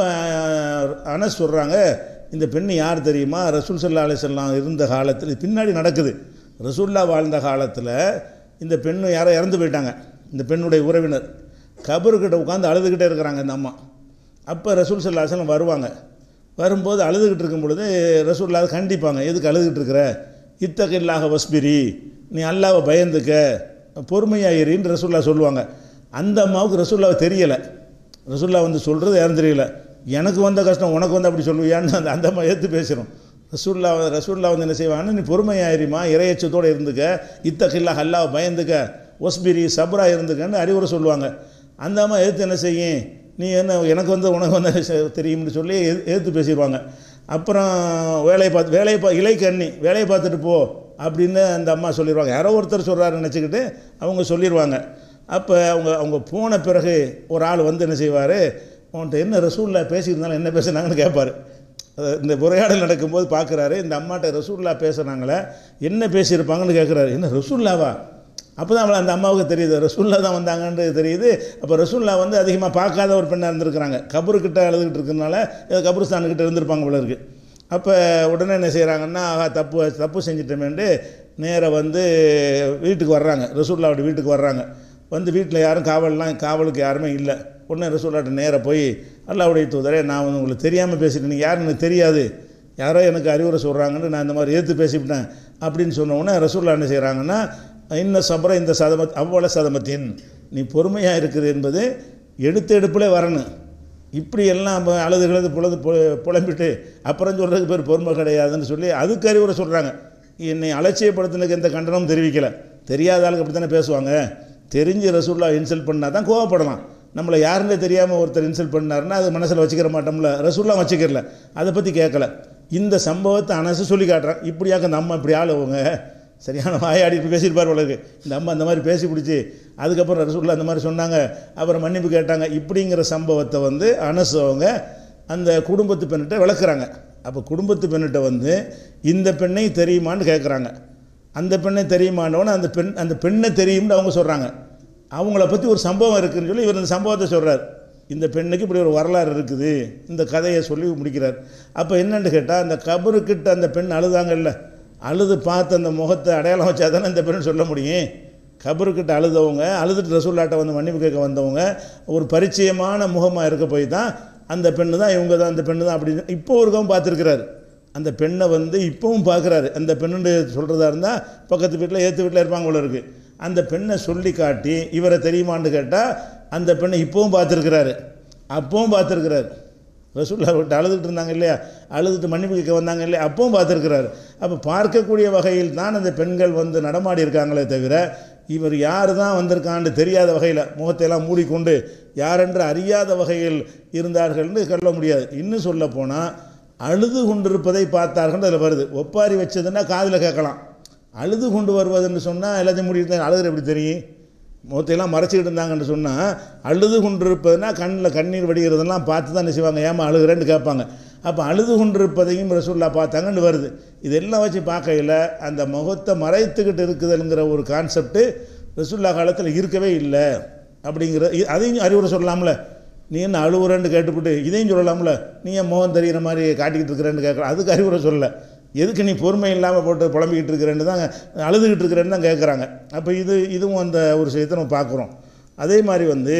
அனஸ் சொல்கிறாங்க இந்த பெண் யார் தெரியுமா ரசூல் சல்லா அலிசல்லாம் இருந்த காலத்தில் இது பின்னாடி நடக்குது ரசூல்லா வாழ்ந்த காலத்தில் இந்த பெண்ணு யாரோ இறந்து போயிட்டாங்க இந்த பெண்ணுடைய உறவினர் கபருக்கிட்ட உட்காந்து அழுதுகிட்டே இருக்கிறாங்க இந்த அம்மா அப்போ ரசூல் சல்லா அலிசல்லாம் வருவாங்க வரும்போது அழுதுகிட்டு இருக்கும் பொழுது ரசூல்லா கண்டிப்பாங்க எதுக்கு அழுதுகிட்டு இருக்கிற இத்தகில்லாக வஸ்பிரி நீ அல்லாவை பயந்துக்க பொறுமையாயிரின்னு ரசூல்லா சொல்லுவாங்க அந்த அம்மாவுக்கு ரசூல்லாவை தெரியலை ரசூல்லா வந்து சொல்கிறது யாரும் தெரியல எனக்கு வந்த கஷ்டம் உனக்கு வந்து அப்படி சொல்லுவியான்னு அந்த அந்த அம்மா ஏற்று பேசுகிறோம் ரசூல்லா ரசூல்லா வந்து என்ன செய்வாங்கன்னா நீ பொறுமையாயிருமா இறையச்சத்தோடு இருந்துக்க இத்தகில்லா அல்லாவை பயந்துக்க ஒஸ்பிரி சப்ரா இருந்துக்கன்னு அறிவுரை சொல்லுவாங்க அந்த அம்மா எதிர்த்து என்ன செய்யும் நீ என்ன எனக்கு வந்து உனக்கு வந்து ச- தெரியும்னு சொல்லி எது- எதிர்த்து பேசிடுவாங்க அப்புறம் வேலையை பார்த்து வேலையை பா இலை கண்ணி வேலையை பார்த்துட்டு போ அப்படின்னு அந்த அம்மா சொல்லிடுவாங்க யாரோ ஒருத்தர் சொல்கிறாருன்னு நினச்சிக்கிட்டு அவங்க சொல்லிடுவாங்க அப்போ அவங்க அவங்க போன பிறகு ஒரு ஆள் வந்து என்ன செய்வார் உன்கிட்ட என்ன ரசூல்லா பேசியிருந்தாலும் என்ன பேசுனாங்கன்னு கேட்பார் அஹ் இந்த உரையாடல் நடக்கும்போது பார்க்குறாரு இந்த அம்மாட்ட ரசூல்லா பேசுகிறாங்களே என்ன பேசியிருப்பாங்கன்னு கேட்குறாரு என்ன ரசூல்லாவா அப்போ தான் அவளை அந்த அம்மாவுக்கு தெரியுது ரசூல்லா தான் வந்தாங்கன்றது தெரியுது அப்போ ரசூல்லா வந்து அதிகமாக பார்க்காத ஒரு பெண்ணாக இருந்திருக்கிறாங்க கபருக்கிட்ட அழுதுகிட்டு இருக்கிறதுனால ஏதோ கபருஸ்தானுக்கிட்ட இருந்திருப்பாங்க போல இருக்கு அப்போ உடனே என்ன செய்கிறாங்கன்னா ஆஹா தப்பு தப்பு செஞ்சிட்டோமேன்ட்டு நேராக வந்து வீட்டுக்கு வர்றாங்க ரசூல்லாவோட வீட்டுக்கு வர்றாங்க வந்து வீட்டில் யாரும் காவல்லாம் காவலுக்கு யாருமே இல்லை உடனே ரசூல்லாட்ட நேராக போய் அல்லாவுடைய தூதரே நான் வந்து உங்களுக்கு தெரியாமல் பேசிட்டேன் நீங்கள் யாருன்னு எனக்கு தெரியாது யாரோ எனக்கு அறிவுரை சொல்கிறாங்கன்னு நான் இந்த மாதிரி ஏற்று பேசிவிட்டேன் அப்படின்னு சொன்ன உடனே ரசூல்லா என்ன செய்கிறாங்கன்னா இன்ன சபர இந்த சதமத் அவ்வளோ சதமத்தின் நீ பொறுமையாக இருக்குது என்பது எடுத்த எடுப்பிலே வரணும் இப்படி எல்லாம் அப்ப அழுது கிழது புலது பு- புலம்பிட்டு அப்புறம் சொல்கிறதுக்கு பேர் பொறுமை கிடையாதுன்னு சொல்லி அதுக்கு அறிவுரை சொல்கிறாங்க என்னை அலட்சியப்படுத்தினதுக்கு எந்த கண்டனமும் தெரிவிக்கலை தெரியாத ஆளுக்கு அப்படி தானே பேசுவாங்க தெரிஞ்சு ரசூல்லா இன்சல்ட் பண்ணால் தான் கோவப்படலாம் நம்மளை யாருன்னே தெரியாமல் ஒருத்தர் இன்சல்ட் பண்ணாருன்னா அது மனசில் வச்சுக்கிற மாட்டோம்ல ரசூல்லா வச்சுக்கிறல அதை பற்றி கேட்கல இந்த சம்பவத்தை அனசு சொல்லி காட்டுறான் இப்படியாக்க நம்ம இப்படி ஆளுவங்க சரியான வாயாடி இப்படி பேசியிருப்பார் உலகு இந்த அம்மா அந்த மாதிரி பேசி பிடிச்சி அதுக்கப்புறம் ரசூல்லா அந்த மாதிரி சொன்னாங்க அப்புறம் மன்னிப்பு கேட்டாங்க இப்படிங்கிற சம்பவத்தை வந்து அனசு அவங்க அந்த குடும்பத்து பெண்ணிட்ட விளக்குறாங்க அப்போ குடும்பத்து பெண்ணிட்ட வந்து இந்த பெண்ணை தெரியுமான்னு கேட்குறாங்க அந்த பெண்ணை தெரியுமானவன அந்த பெண் அந்த பெண்ணை தெரியும்னு அவங்க சொல்கிறாங்க அவங்கள பற்றி ஒரு சம்பவம் இருக்குன்னு சொல்லி இவர் இந்த சம்பவத்தை சொல்கிறார் இந்த பெண்ணுக்கு இப்படி ஒரு வரலாறு இருக்குது இந்த கதையை சொல்லி முடிக்கிறார் அப்போ என்னன்னு கேட்டால் அந்த கபருக்கிட்ட அந்த பெண் அழுதாங்கல்ல அழுது பார்த்து அந்த முகத்தை அடையாளம் வச்சா தானே இந்த பெண் சொல்ல முடியும் கபருக்கிட்ட அழுதவங்க அழுதுட்டு ரசூல்லாட்ட வந்து மன்னிப்பு கேட்க வந்தவங்க ஒரு பரிச்சயமான முகமாக இருக்க போய் தான் அந்த பெண்ணு தான் இவங்க தான் அந்த பெண்ணு தான் அப்படின்னு இப்போ ஒருக்கவும் பார்த்துருக்கிறாரு அந்த பெண்ணை வந்து இப்போவும் பார்க்குறாரு அந்த பெண்ணு சொல்கிறதா இருந்தால் பக்கத்து வீட்டில் ஏற்று வீட்டில் இருப்பாங்க போல இருக்குது அந்த பெண்ணை சொல்லி காட்டி இவரை தெரியுமான்னு கேட்டால் அந்த பெண்ணை இப்போவும் பார்த்துருக்கிறாரு அப்பவும் பார்த்துருக்கிறாரு ரசூல்லா விட்டு அழுதுகிட்டு இருந்தாங்க இல்லையா அழுதுட்டு மன்னிப்பு கேட்க வந்தாங்க இல்லையா அப்பவும் பார்த்துருக்கிறாரு அப்போ பார்க்கக்கூடிய வகையில் தான் அந்த பெண்கள் வந்து நடமாடி இருக்காங்களே தவிர இவர் யார் தான் வந்திருக்கான்னு தெரியாத வகையில் முகத்தையெல்லாம் மூடிக்கொண்டு யாரென்று அறியாத வகையில் இருந்தார்கள்னு சொல்ல முடியாது இன்னும் சொல்ல போனால் அழுது கொண்டிருப்பதை பார்த்தார்கள் அதில் வருது ஒப்பாரி வச்சதுன்னா காதில் கேட்கலாம் அழுது கொண்டு வருவதுன்னு சொன்னால் எல்லாத்தையும் மூடிட்டு அழுகிற எப்படி தெரியும் முகத்தையெல்லாம் மறைச்சிக்கிட்டு இருந்தாங்கன்னு சொன்னால் அழுது கொண்டிருப்பதுன்னா கண்ணில் கண்ணீர் வடிகிறதெல்லாம் பார்த்து தான் என்ன செய்வாங்க ஏமா அழுகிறேன்னு கேட்பாங்க அப்போ அழுது கொண்டிருப்பதையும் ரசூல்லா பார்த்தாங்கன்னு வருது இதெல்லாம் வச்சு பார்க்கையில் அந்த முகத்தை மறைத்துக்கிட்டு இருக்குதுங்கிற ஒரு கான்செப்ட்டு ரசூல்லா காலத்தில் இருக்கவே இல்லை அப்படிங்கிற இ- அதையும் அறிவுரை சொல்லலாம்ல நீ என்ன அழுவுறேன்னு கேட்டுவிட்டு இதையும் சொல்லலாம்ல நீ ஏன் முகம் தெரிகிற மாதிரி காட்டிக்கிட்டு இருக்கிறேன்னு கேட்கலாம் அதுக்கு அறிவுரை சொல்லலை எதுக்கு நீ பொறுமை இல்லாமல் போட்டு புலம்பிக்கிட்டு இருக்கிறேன்னு தான் அழுதுகிட்டு இருக்கிறேன்னு தான் கேட்குறாங்க அப்போ இது இதுவும் அந்த ஒரு விஷயத்தை நம்ம பார்க்குறோம் அதே மாதிரி வந்து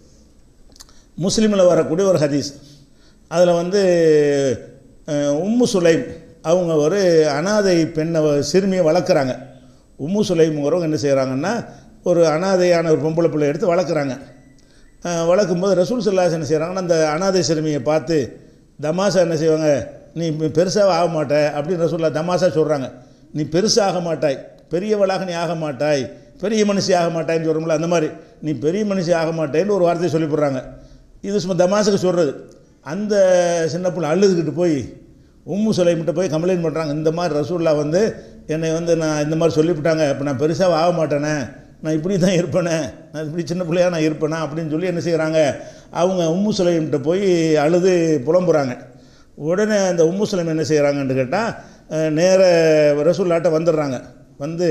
முஸ்லீமில் வரக்கூடிய ஒரு ஹதீஸ் அதில் வந்து அஹ், உம்மு சுலைம் அவங்க ஒரு அனாதை பெண்ணை வ- சிறுமியை வளர்க்குறாங்க உம்மு சுலைம்ங்கிறவங்க என்ன செய்கிறாங்கன்னா ஒரு அனாதையான ஒரு பொம்பளை பிள்ளை எடுத்து வளர்க்குறாங்க அஹ், வளர்க்கும்போது ரசூல் சல்லாஸ் என்ன செய்கிறாங்கன்னா அந்த அனாதை சிறுமியை பார்த்து தமாஷா என்ன செய்வாங்க நீ பெருசாக ஆக மாட்ட அப்படின்னு ரசூல்லா தமாஷா சொல்கிறாங்க நீ பெருசாக மாட்டாய் பெரியவளாக நீ ஆக மாட்டாய் பெரிய மனுஷி ஆக மாட்டாய்ன்னு சொல்கிறோம்ல அந்த மாதிரி நீ பெரிய மனுஷி ஆக மாட்டேன்னு ஒரு வார்த்தையை சொல்லி போடுறாங்க இது சும்மா தமாசுக்கு சொல்கிறது அந்த சின்ன பிள்ளை அழுதுகிட்டு போய் உம்மு சுலைம்கிட்ட போய் கம்ப்ளைண்ட் பண்ணுறாங்க இந்த மாதிரி ரசூல்லா வந்து என்னை வந்து நான் இந்த மாதிரி சொல்லிவிட்டாங்க இப்போ நான் பெருசாக ஆக மாட்டேனே நான் இப்படி தான் இருப்பேனே நான் இப்படி சின்ன பிள்ளையா நான் இருப்பேனா அப்படின்னு சொல்லி என்ன செய்கிறாங்க அவங்க உம்மு சுலைம்கிட்ட போய் அழுது புலம்புறாங்க உடனே அந்த உம்மு சுலைம் என்ன செய்கிறாங்கன்னு கேட்டால் நேர ரசூல்லாட்ட வந்துடுறாங்க வந்து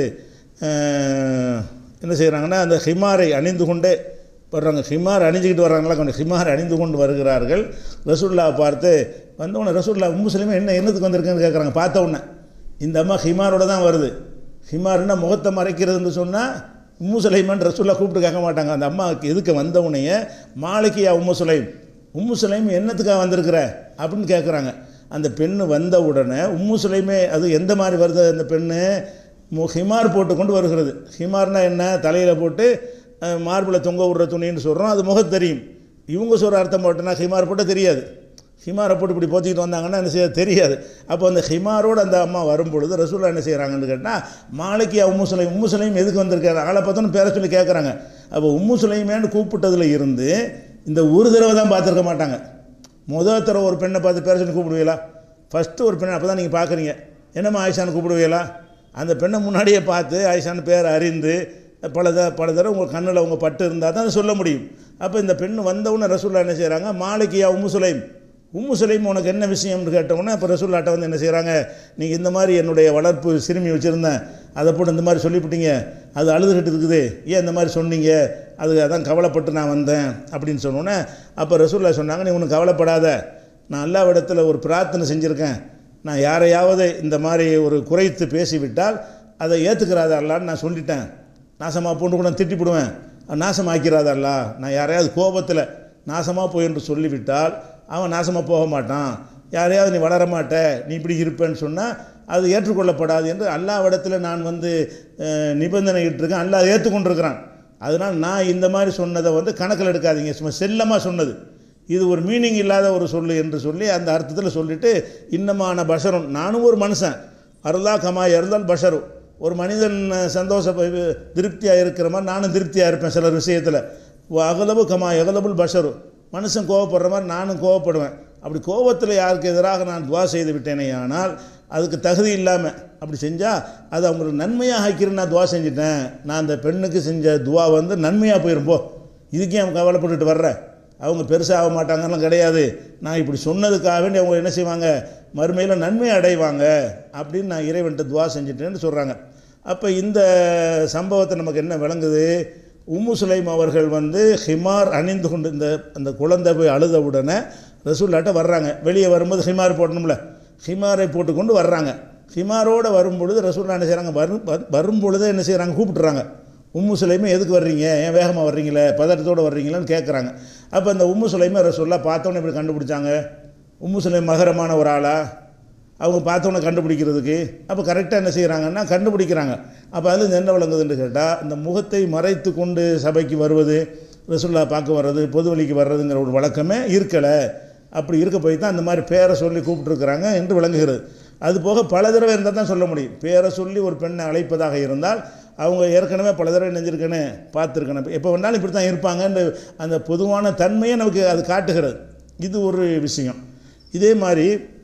அஹ், என்ன செய்கிறாங்கன்னா அந்த ஹிமாரை அணிந்து கொண்டே வர்றாங்க ஹிமார் அணிஞ்சிக்கிட்டு வர்றாங்களா கொஞ்சம் ஹிமார் அணிந்து கொண்டு வருகிறார்கள் ரசூல்லா பார்த்து வந்தவுடனே ரசூல்லா முஸ்லீமே என்ன என்னத்துக்கு வந்திருக்குன்னு கேட்குறாங்க பார்த்த உடனே இந்த அம்மா ஹிமாரோட தான் வருது ஹிமார்னா முகத்தை மறைக்கிறதுன்னு சொன்னால் உம்மு சுலைமான் ரசூல்லா கூப்பிட்டு கேட்க மாட்டாங்க அந்த அம்மாவுக்கு எதுக்கு வந்த உடனே மாலைக்கு யா உம்மு சுலைம் உம்மு சுலைம் என்னத்துக்காக வந்திருக்கிற அப்படின்னு கேட்குறாங்க அந்த பெண்ணு வந்த உடனே உம்மு சுலைமே அது எந்த மாதிரி வருது அந்த பெண்ணு மு- ஹிமார் போட்டு கொண்டு வருகிறது ஹிமார்னா என்ன தலையில் போட்டு அஹ், மார்பில் தொங்க விடுற துணின்னு சொல்கிறோம் அது முகம் தெரியும் இவங்க சொல்கிற அர்த்தம் போட்டோன்னா ஹிமார் போட்டால் தெரியாது ஹிமாரை போட்டு இப்படி போத்திக்கிட்டு வந்தாங்கன்னா என்ன செய்ய தெரியாது அப்போ அந்த ஹிமாரோடு அந்த அம்மா வரும்பொழுது ரசூல்லா என்ன செய்கிறாங்கன்னு கேட்டால் மாலைக்கு உம்மு சுலைம் உம்மு சுலைம் எதுக்கு வந்திருக்காரு ஆளை பார்த்தோன்னு பேர சொல்லி கேட்குறாங்க அப்போ உம்மு சுலைமேன்னு கூப்பிட்டதில் இருந்து இந்த ஒரு தடவை தான் பார்த்துருக்க மாட்டாங்க முதல் தடவை ஒரு பெண்ணை பார்த்து பேர சொல்லி கூப்பிடுவீங்களா ஃபஸ்ட்டு ஒரு பெண்ணை அப்போ தான் நீங்கள் பார்க்குறீங்க என்னம்மா ஆயிஷான்னு கூப்பிடுவீங்களா அந்த பெண்ணை முன்னாடியே பார்த்து ஆயிஷான்னு பேர் அறிந்து பல த பல தடவை உங்கள் கண்ணில் உங்கள் பட்டு இருந்தால் தான் அதை சொல்ல முடியும் அப்போ இந்த பெண் வந்தவுடனே ரசூல்லா என்ன செய்கிறாங்க மாலைக்கியா உம்மு சுலைம் உம்மு சுலைம் உனக்கு என்ன விஷயம்னு கேட்டவுடனே அப்போ ரசூல்லாட்ட வந்து என்ன செய்கிறாங்க நீங்கள் இந்த மாதிரி என்னுடைய வளர்ப்பு சிறுமி வச்சுருந்தேன் அதை போட்டு இந்த மாதிரி சொல்லிவிட்டீங்க அது அழுதுகிட்டு இருக்குது ஏன் இந்த மாதிரி சொன்னீங்க அது அதான் கவலைப்பட்டு நான் வந்தேன் அப்படின்னு சொன்னோன்னே அப்போ ரசூல்லா சொன்னாங்க நீ ஒன்றும் கவலைப்படாத நான் அல்லாவிடத்தில் ஒரு பிரார்த்தனை செஞ்சுருக்கேன் நான் யாரையாவது இந்த மாதிரி ஒரு குறைத்து பேசிவிட்டால் அதை ஏற்றுக்கிறாத அல்லான்னு நான் சொல்லிட்டேன் நாசமாக போட்டு கூட திட்டிப்பிடுவேன் நாசமாக்கிறாத அல்லா நான் யாரையாவது கோபத்தில் நாசமாக போய் என்று சொல்லிவிட்டால் அவன் நாசமாக போக மாட்டான் யாரையாவது நீ வளர மாட்ட நீ இப்படி இருப்பேன்னு சொன்னால் அது ஏற்றுக்கொள்ளப்படாது என்று அல்லாவிடத்தில் நான் வந்து அஹ், நிபந்தனை இட்டிருக்கேன் அல்லாஹ் ஏற்றுக்கொண்டிருக்கிறான் அதனால் நான் இந்த மாதிரி சொன்னதை வந்து கணக்கில் எடுக்காதீங்க சும்மா செல்லமாக சொன்னது இது ஒரு மீனிங் இல்லாத ஒரு சொல்லு என்று சொல்லி அந்த அர்த்தத்தில் சொல்லிட்டு இன்னமான பஷரும் நானும் ஒரு மனுஷன் அருளா கமா இருந்தால் பஷரு ஒரு மனிதன் சந்தோஷ திருப்தியாக இருக்கிற மாதிரி நானும் திருப்தியாக இருப்பேன் சில விஷயத்தில் அகலபு கமா எகலபுல் பஷரு மனுஷன் கோவப்படுற மாதிரி நானும் கோவப்படுவேன் அப்படி கோபத்தில் யாருக்கு எதிராக நான் துவா செய்து விட்டேனே ஆனால் அதுக்கு தகுதி இல்லாமல் அப்படி செஞ்சால் அது அவங்களுக்கு நன்மையாக ஆக்கிறேன்னு நான் துவா செஞ்சிட்டேன் நான் அந்த பெண்ணுக்கு செஞ்ச துவா வந்து நன்மையாக போயிரும் போ இதுக்கே அவன் கவலைப்பட்டுட்டு வர்றேன் அவங்க பெருசாக ஆக மாட்டாங்கலாம் கிடையாது நான் இப்படி சொன்னதுக்காக வேண்டி அவங்க என்ன செய்வாங்க மறுமையில் நன்மை அடைவாங்க அப்படின்னு நான் இறைவன்ட்ட துவா செஞ்சுட்டேன்னு சொல்கிறாங்க அப்போ இந்த சம்பவத்தை நமக்கு என்ன விளங்குது உம்மு சுலைம் அவர்கள் வந்து ஹிமார் அணிந்து கொண்டு இந்த அந்த குழந்தை போய் அழுத உடனே ரசூல்லாட்ட வர்றாங்க வெளியே வரும்போது ஹிமார் போடணும்ல ஹிமாரை போட்டுக்கொண்டு வர்றாங்க ஹிமாரோடு வரும்பொழுது ரசூல்லா என்ன செய்கிறாங்க வரும் வரும்- வரும்பொழுதே என்ன செய்கிறாங்க கூப்பிட்டுறாங்க உம்மு சுலைமே எதுக்கு வர்றீங்க ஏன் வேகமாக வர்றீங்களே பதட்டத்தோடு வர்றீங்களான்னு கேட்குறாங்க அப்போ அந்த உம்மு சுலைமே ரசூல்லா பார்த்தோன்னே இப்படி கண்டுபிடிச்சாங்க உம்மு சுலைம் மகரமான ஒரு ஆளா அவங்க பார்த்தோன்னே கண்டுபிடிக்கிறதுக்கு அப்போ கரெக்டாக என்ன செய்கிறாங்கன்னா கண்டுபிடிக்கிறாங்க அப்போ அதில் என்ன விளங்குதுன்னு கேட்டால் இந்த முகத்தை மறைத்து கொண்டு சபைக்கு வருவது ரசுல்லா பார்க்க வர்றது பொது வழிக்கு வர்றதுங்கிற ஒரு வழக்கமே இருக்கலை அப்படி இருக்க போய் தான் அந்த மாதிரி பேரை சொல்லி கூப்பிட்டுருக்குறாங்க என்று விளங்குகிறது அது போக பல தடவை இருந்தால் தான் சொல்ல முடியும் பேரை சொல்லி ஒரு பெண்ணை அழைப்பதாக இருந்தால் அவங்க ஏற்கனவே பல தடவை நெஞ்சிருக்கேன்னு பார்த்துருக்கணும் எப்போ வேணாலும் இப்படி தான் இருப்பாங்கன்ற அந்த பொதுவான தன்மையை நமக்கு அது காட்டுகிறது இது ஒரு விஷயம் இதே மாதிரி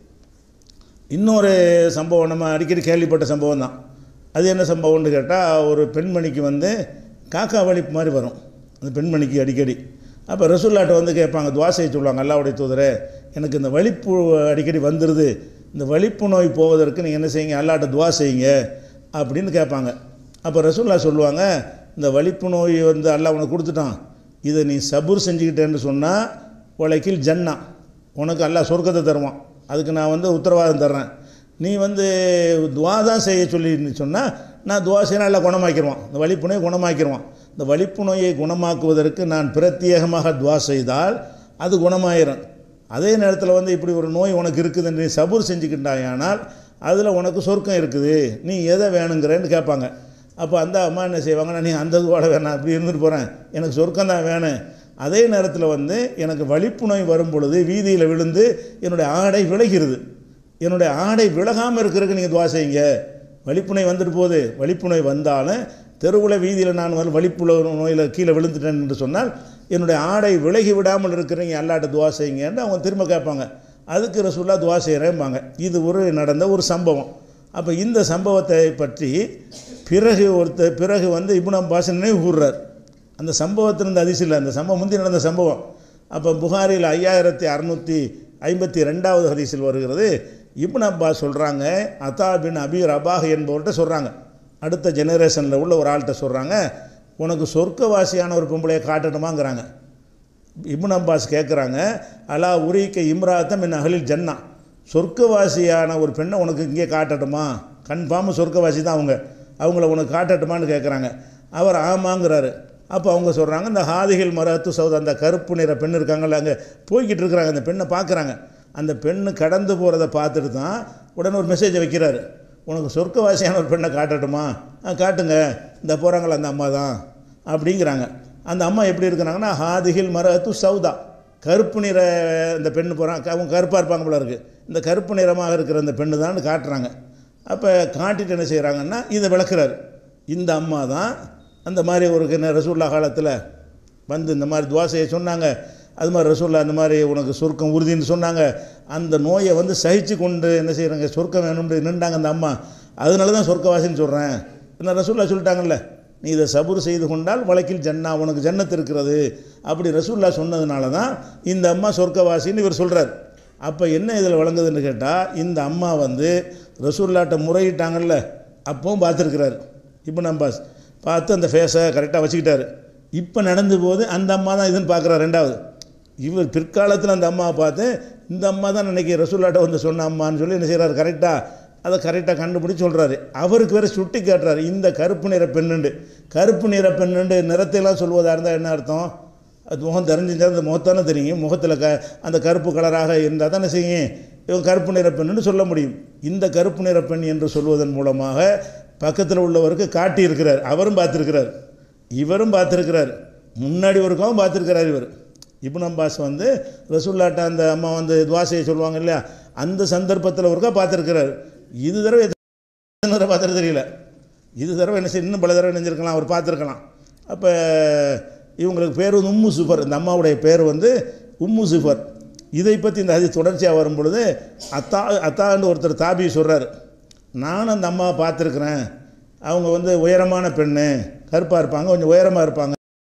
இன்னொரு சம்பவம் நம்ம அடிக்கடி கேள்விப்பட்ட சம்பவம் தான் அது என்ன சம்பவம்னு கேட்டால் ஒரு பெண்மணிக்கு வந்து காக்கா வலிப்பு மாதிரி வரும் அந்த பெண்மணிக்கு அடிக்கடி அப்போ ரசூல்லாட்ட வந்து கேட்பாங்க துவாசையை சொல்லுவாங்க அல்லாவுடைய தூதரே எனக்கு இந்த வலிப்பு அடிக்கடி வந்துடுது இந்த வலிப்பு நோய் போவதற்கு நீங்கள் என்ன செய்யுங்க அல்லாட்ட துவா செய்யுங்க அப்படின்னு கேட்பாங்க அப்போ ரசூல்லா சொல்லுவாங்க இந்த வலிப்பு நோய் வந்து அல்லாஹ் உனக்கு கொடுத்துட்டான் இதை நீ சபூர் செஞ்சுக்கிட்டேன்னு சொன்னால் உலகில் ஜன்னா உனக்கு அல்லாஹ் சொர்க்கத்தை தருவான் அதுக்கு நான் வந்து உத்தரவாதம் தர்றேன் நீ வந்து துவா தான் செய்ய சொல்லி சொன்னால் நான் துவா செய்யணும் எல்லாம் குணமாக்கிடுவான் இந்த வலிப்பு நோயை குணமாக்கிடுவான் இந்த வலிப்பு நோயை குணமாக்குவதற்கு நான் பிரத்யேகமாக துவா செய்தால் அது குணமாயிரும் அதே நேரத்தில் வந்து இப்படி ஒரு நோய் உனக்கு இருக்குதுன்னு நீ சபூர் செஞ்சுக்கிட்டாயானால் அதில் உனக்கு சொர்க்கம் இருக்குது நீ எதை வேணுங்கிறேன்னு கேட்பாங்க அப்போ அந்த அம்மா என்ன செய்வாங்கன்னா நீ அந்த துவாட வேணாம் அப்படி இருந்துட்டு போகிறேன் எனக்கு சொர்க்கம் தான் வேணும் அதே நேரத்தில் வந்து எனக்கு வலிப்பு நோய் வரும் பொழுது வீதியில் விழுந்து என்னுடைய ஆடை விலகிறது என்னுடைய ஆடை விலகாமல் இருக்கிறதுக்கு நீங்கள் துவா செய்யுங்க வலிப்பு நோய் வந்துட்டு போகுது வலிப்பு நோய் வந்தாலும் தெருவில் வீதியில் நான் வந்து வலிப்புல நோயில் கீழே விழுந்துட்டேன் என்று சொன்னால் என்னுடைய ஆடை விலகி விடாமல் இருக்கிறீங்க அல்லாட்ட துவா செய்யுங்கன்னு அவங்க திரும்ப கேட்பாங்க அதுக்கு ரசூல்லா துவா செய்கிறேம்பாங்க இது ஒரு நடந்த ஒரு சம்பவம் அப்போ இந்த சம்பவத்தை பற்றி பிறகு ஒருத்தர் பிறகு வந்து இப்னு அப்பாஸ் நினைவு கூறுறார் அந்த சம்பவத்திலிருந்து அதிசயம் இல்லை அந்த சம்பவம் முந்தி நடந்த சம்பவம் அப்போ புகாரில் ஐயாயிரத்தி அறநூற்றி ஐம்பத்தி ரெண்டாவது ஹதீஸில் வருகிறது இப்னு அப்பாஸ் சொல்கிறாங்க அத்தா பின் அபி ரபாஹ் என்பவர்கிட்ட சொல்கிறாங்க அடுத்த ஜெனரேஷனில் உள்ள ஒரு ஆள்கிட்ட சொல்கிறாங்க உனக்கு சொர்க்கவாசியான ஒரு பொம்பளையை காட்டணுமாங்கிறாங்க இப்னு அப்பாஸ் கேட்குறாங்க அலா உரிக்க இம்ராத்தம் என் அகலில் ஜன்னா சொர்க்கவாசியான ஒரு பெண்ணை உனக்கு இங்கே காட்டட்டுமா கன்ஃபார்ம் சொர்க்கவாசி தான் அவங்க அவங்கள உனக்கு காட்டட்டுமான்னு கேட்குறாங்க அவர் ஆமாங்கிறாரு அப்போ அவங்க சொல்கிறாங்க இந்த ஹாதிகள் மரத்து சௌத அந்த கருப்பு நிற பெண் இருக்காங்கல்ல அங்கே போய்கிட்டு இருக்கிறாங்க அந்த பெண்ணை பார்க்குறாங்க அந்த பெண்ணு கடந்து போகிறத பார்த்துட்டு தான் உடனே ஒரு மெசேஜை வைக்கிறாரு உனக்கு சொர்க்கவாசியான ஒரு பெண்ணை காட்டட்டுமா ஆ காட்டுங்க இந்த போகிறாங்களா அந்த அம்மா தான் அப்படிங்கிறாங்க அந்த அம்மா எப்படி இருக்கிறாங்கன்னா ஹாதிகில் மரத்து சௌதா கருப்பு நிற இந்த பெண்ணு போகிறாங்க அவங்க கருப்பாக இருப்பாங்க போல இருக்குது இந்த கருப்பு நிறமாக இருக்கிற இந்த பெண்ணு தான் காட்டுறாங்க அப்போ காட்டிட்டு என்ன செய்கிறாங்கன்னா இதை விளக்குறாரு இந்த அம்மா தான் அந்த மாதிரி ஒரு கிண- ரசூல்லா காலத்தில் வந்து இந்த மாதிரி துவாசையை சொன்னாங்க அது மாதிரி ரசூல்லா அந்த மாதிரி உனக்கு சொர்க்கம் உறுதின்னு சொன்னாங்க அந்த நோயை வந்து சகிச்சு கொண்டு என்ன செய்கிறாங்க சொர்க்கம் வேணும்னு நின்றாங்க அந்த அம்மா அதனால தான் சொர்க்கவாசின்னு சொல்கிறேன் என்ன ரசூல்லா சொல்லிட்டாங்கல்ல நீ இதை சபுர் செய்து கொண்டால் வழக்கில் ஜன்னா உனக்கு ஜன்னத் இருக்கிறது அப்படி ரசூல்லா சொன்னதுனால தான் இந்த அம்மா சொர்க்கவாசின்னு இவர் சொல்கிறார் அப்போ என்ன இதில் வழங்குதுன்னு கேட்டால் இந்த அம்மா வந்து ரசூல்லாட்ட முறையிட்டாங்கல்ல அப்பவும் பார்த்துருக்கிறாரு இப்போ நம்பாஸ் பார்த்து அந்த ஃபேஸை கரெக்டாக வச்சுக்கிட்டாரு இப்போ நடந்து போது அந்த அம்மா தான் இதுன்னு பார்க்குறாரு ரெண்டாவது இவர் பிற்காலத்தில் அந்த அம்மாவை பார்த்து இந்த அம்மா தான் நினைக்க ரசூல்லாட்ட வந்து சொன்ன அம்மான்னு சொல்லி என்ன செய்கிறாரு கரெக்டாக அதை கரெக்டாக கண்டுபிடிச்சு சொல்கிறாரு அவருக்கு வேறு சுட்டி காட்டுறாரு இந்த கருப்பு நிற பெண்ணுண்டு கருப்பு நிற பெண்ணுண்டு நிறத்தையெல்லாம் சொல்வதாக இருந்தால் என்ன அர்த்தம் அது முகம் தெரிஞ்சிருந்தா அந்த முகத்தானே தெரியும் முகத்தில் க அந்த கருப்பு கலராக இருந்தால் தானே செய்யும் இவங்க கருப்பு நிற பெண்ணுன்னு சொல்ல முடியும் இந்த கருப்பு நிற பெண் என்று சொல்வதன் மூலமாக பக்கத்தில் உள்ளவருக்கு காட்டியிருக்கிறார் அவரும் பார்த்துருக்கிறார் இவரும் பார்த்துருக்கிறார் முன்னாடி ஒருக்கவும் பார்த்துருக்கிறார் இவர் இப்னு அப்பாஸ் வந்து ரசூல்லாட்ட அந்த அம்மா வந்து துவாசையை சொல்லுவாங்க இல்லையா அந்த சந்தர்ப்பத்தில் ஒருக்கா பார்த்துருக்கிறார் இது தடவை எத்தனை தடவை பார்த்துட்டு தெரியல இது தடவை என்ன செய்ய இன்னும் பல தடவை நினைஞ்சிருக்கலாம் அவர் பார்த்துருக்கலாம் அப்போ இவங்களுக்கு பேர் வந்து உம்மு சுஃபர் இந்த அம்மாவுடைய பேர் வந்து உம்மு சுஃபர் இதை பற்றி இந்த அது தொடர்ச்சியாக வரும் பொழுது அத்தா அத்தான்னு ஒருத்தர் தாபி சொல்கிறார் நானும் அந்த அம்மாவை பார்த்துருக்குறேன் அவங்க வந்து உயரமான பெண்ணு கருப்பாக இருப்பாங்க கொஞ்சம் உயரமாக இருப்பாங்க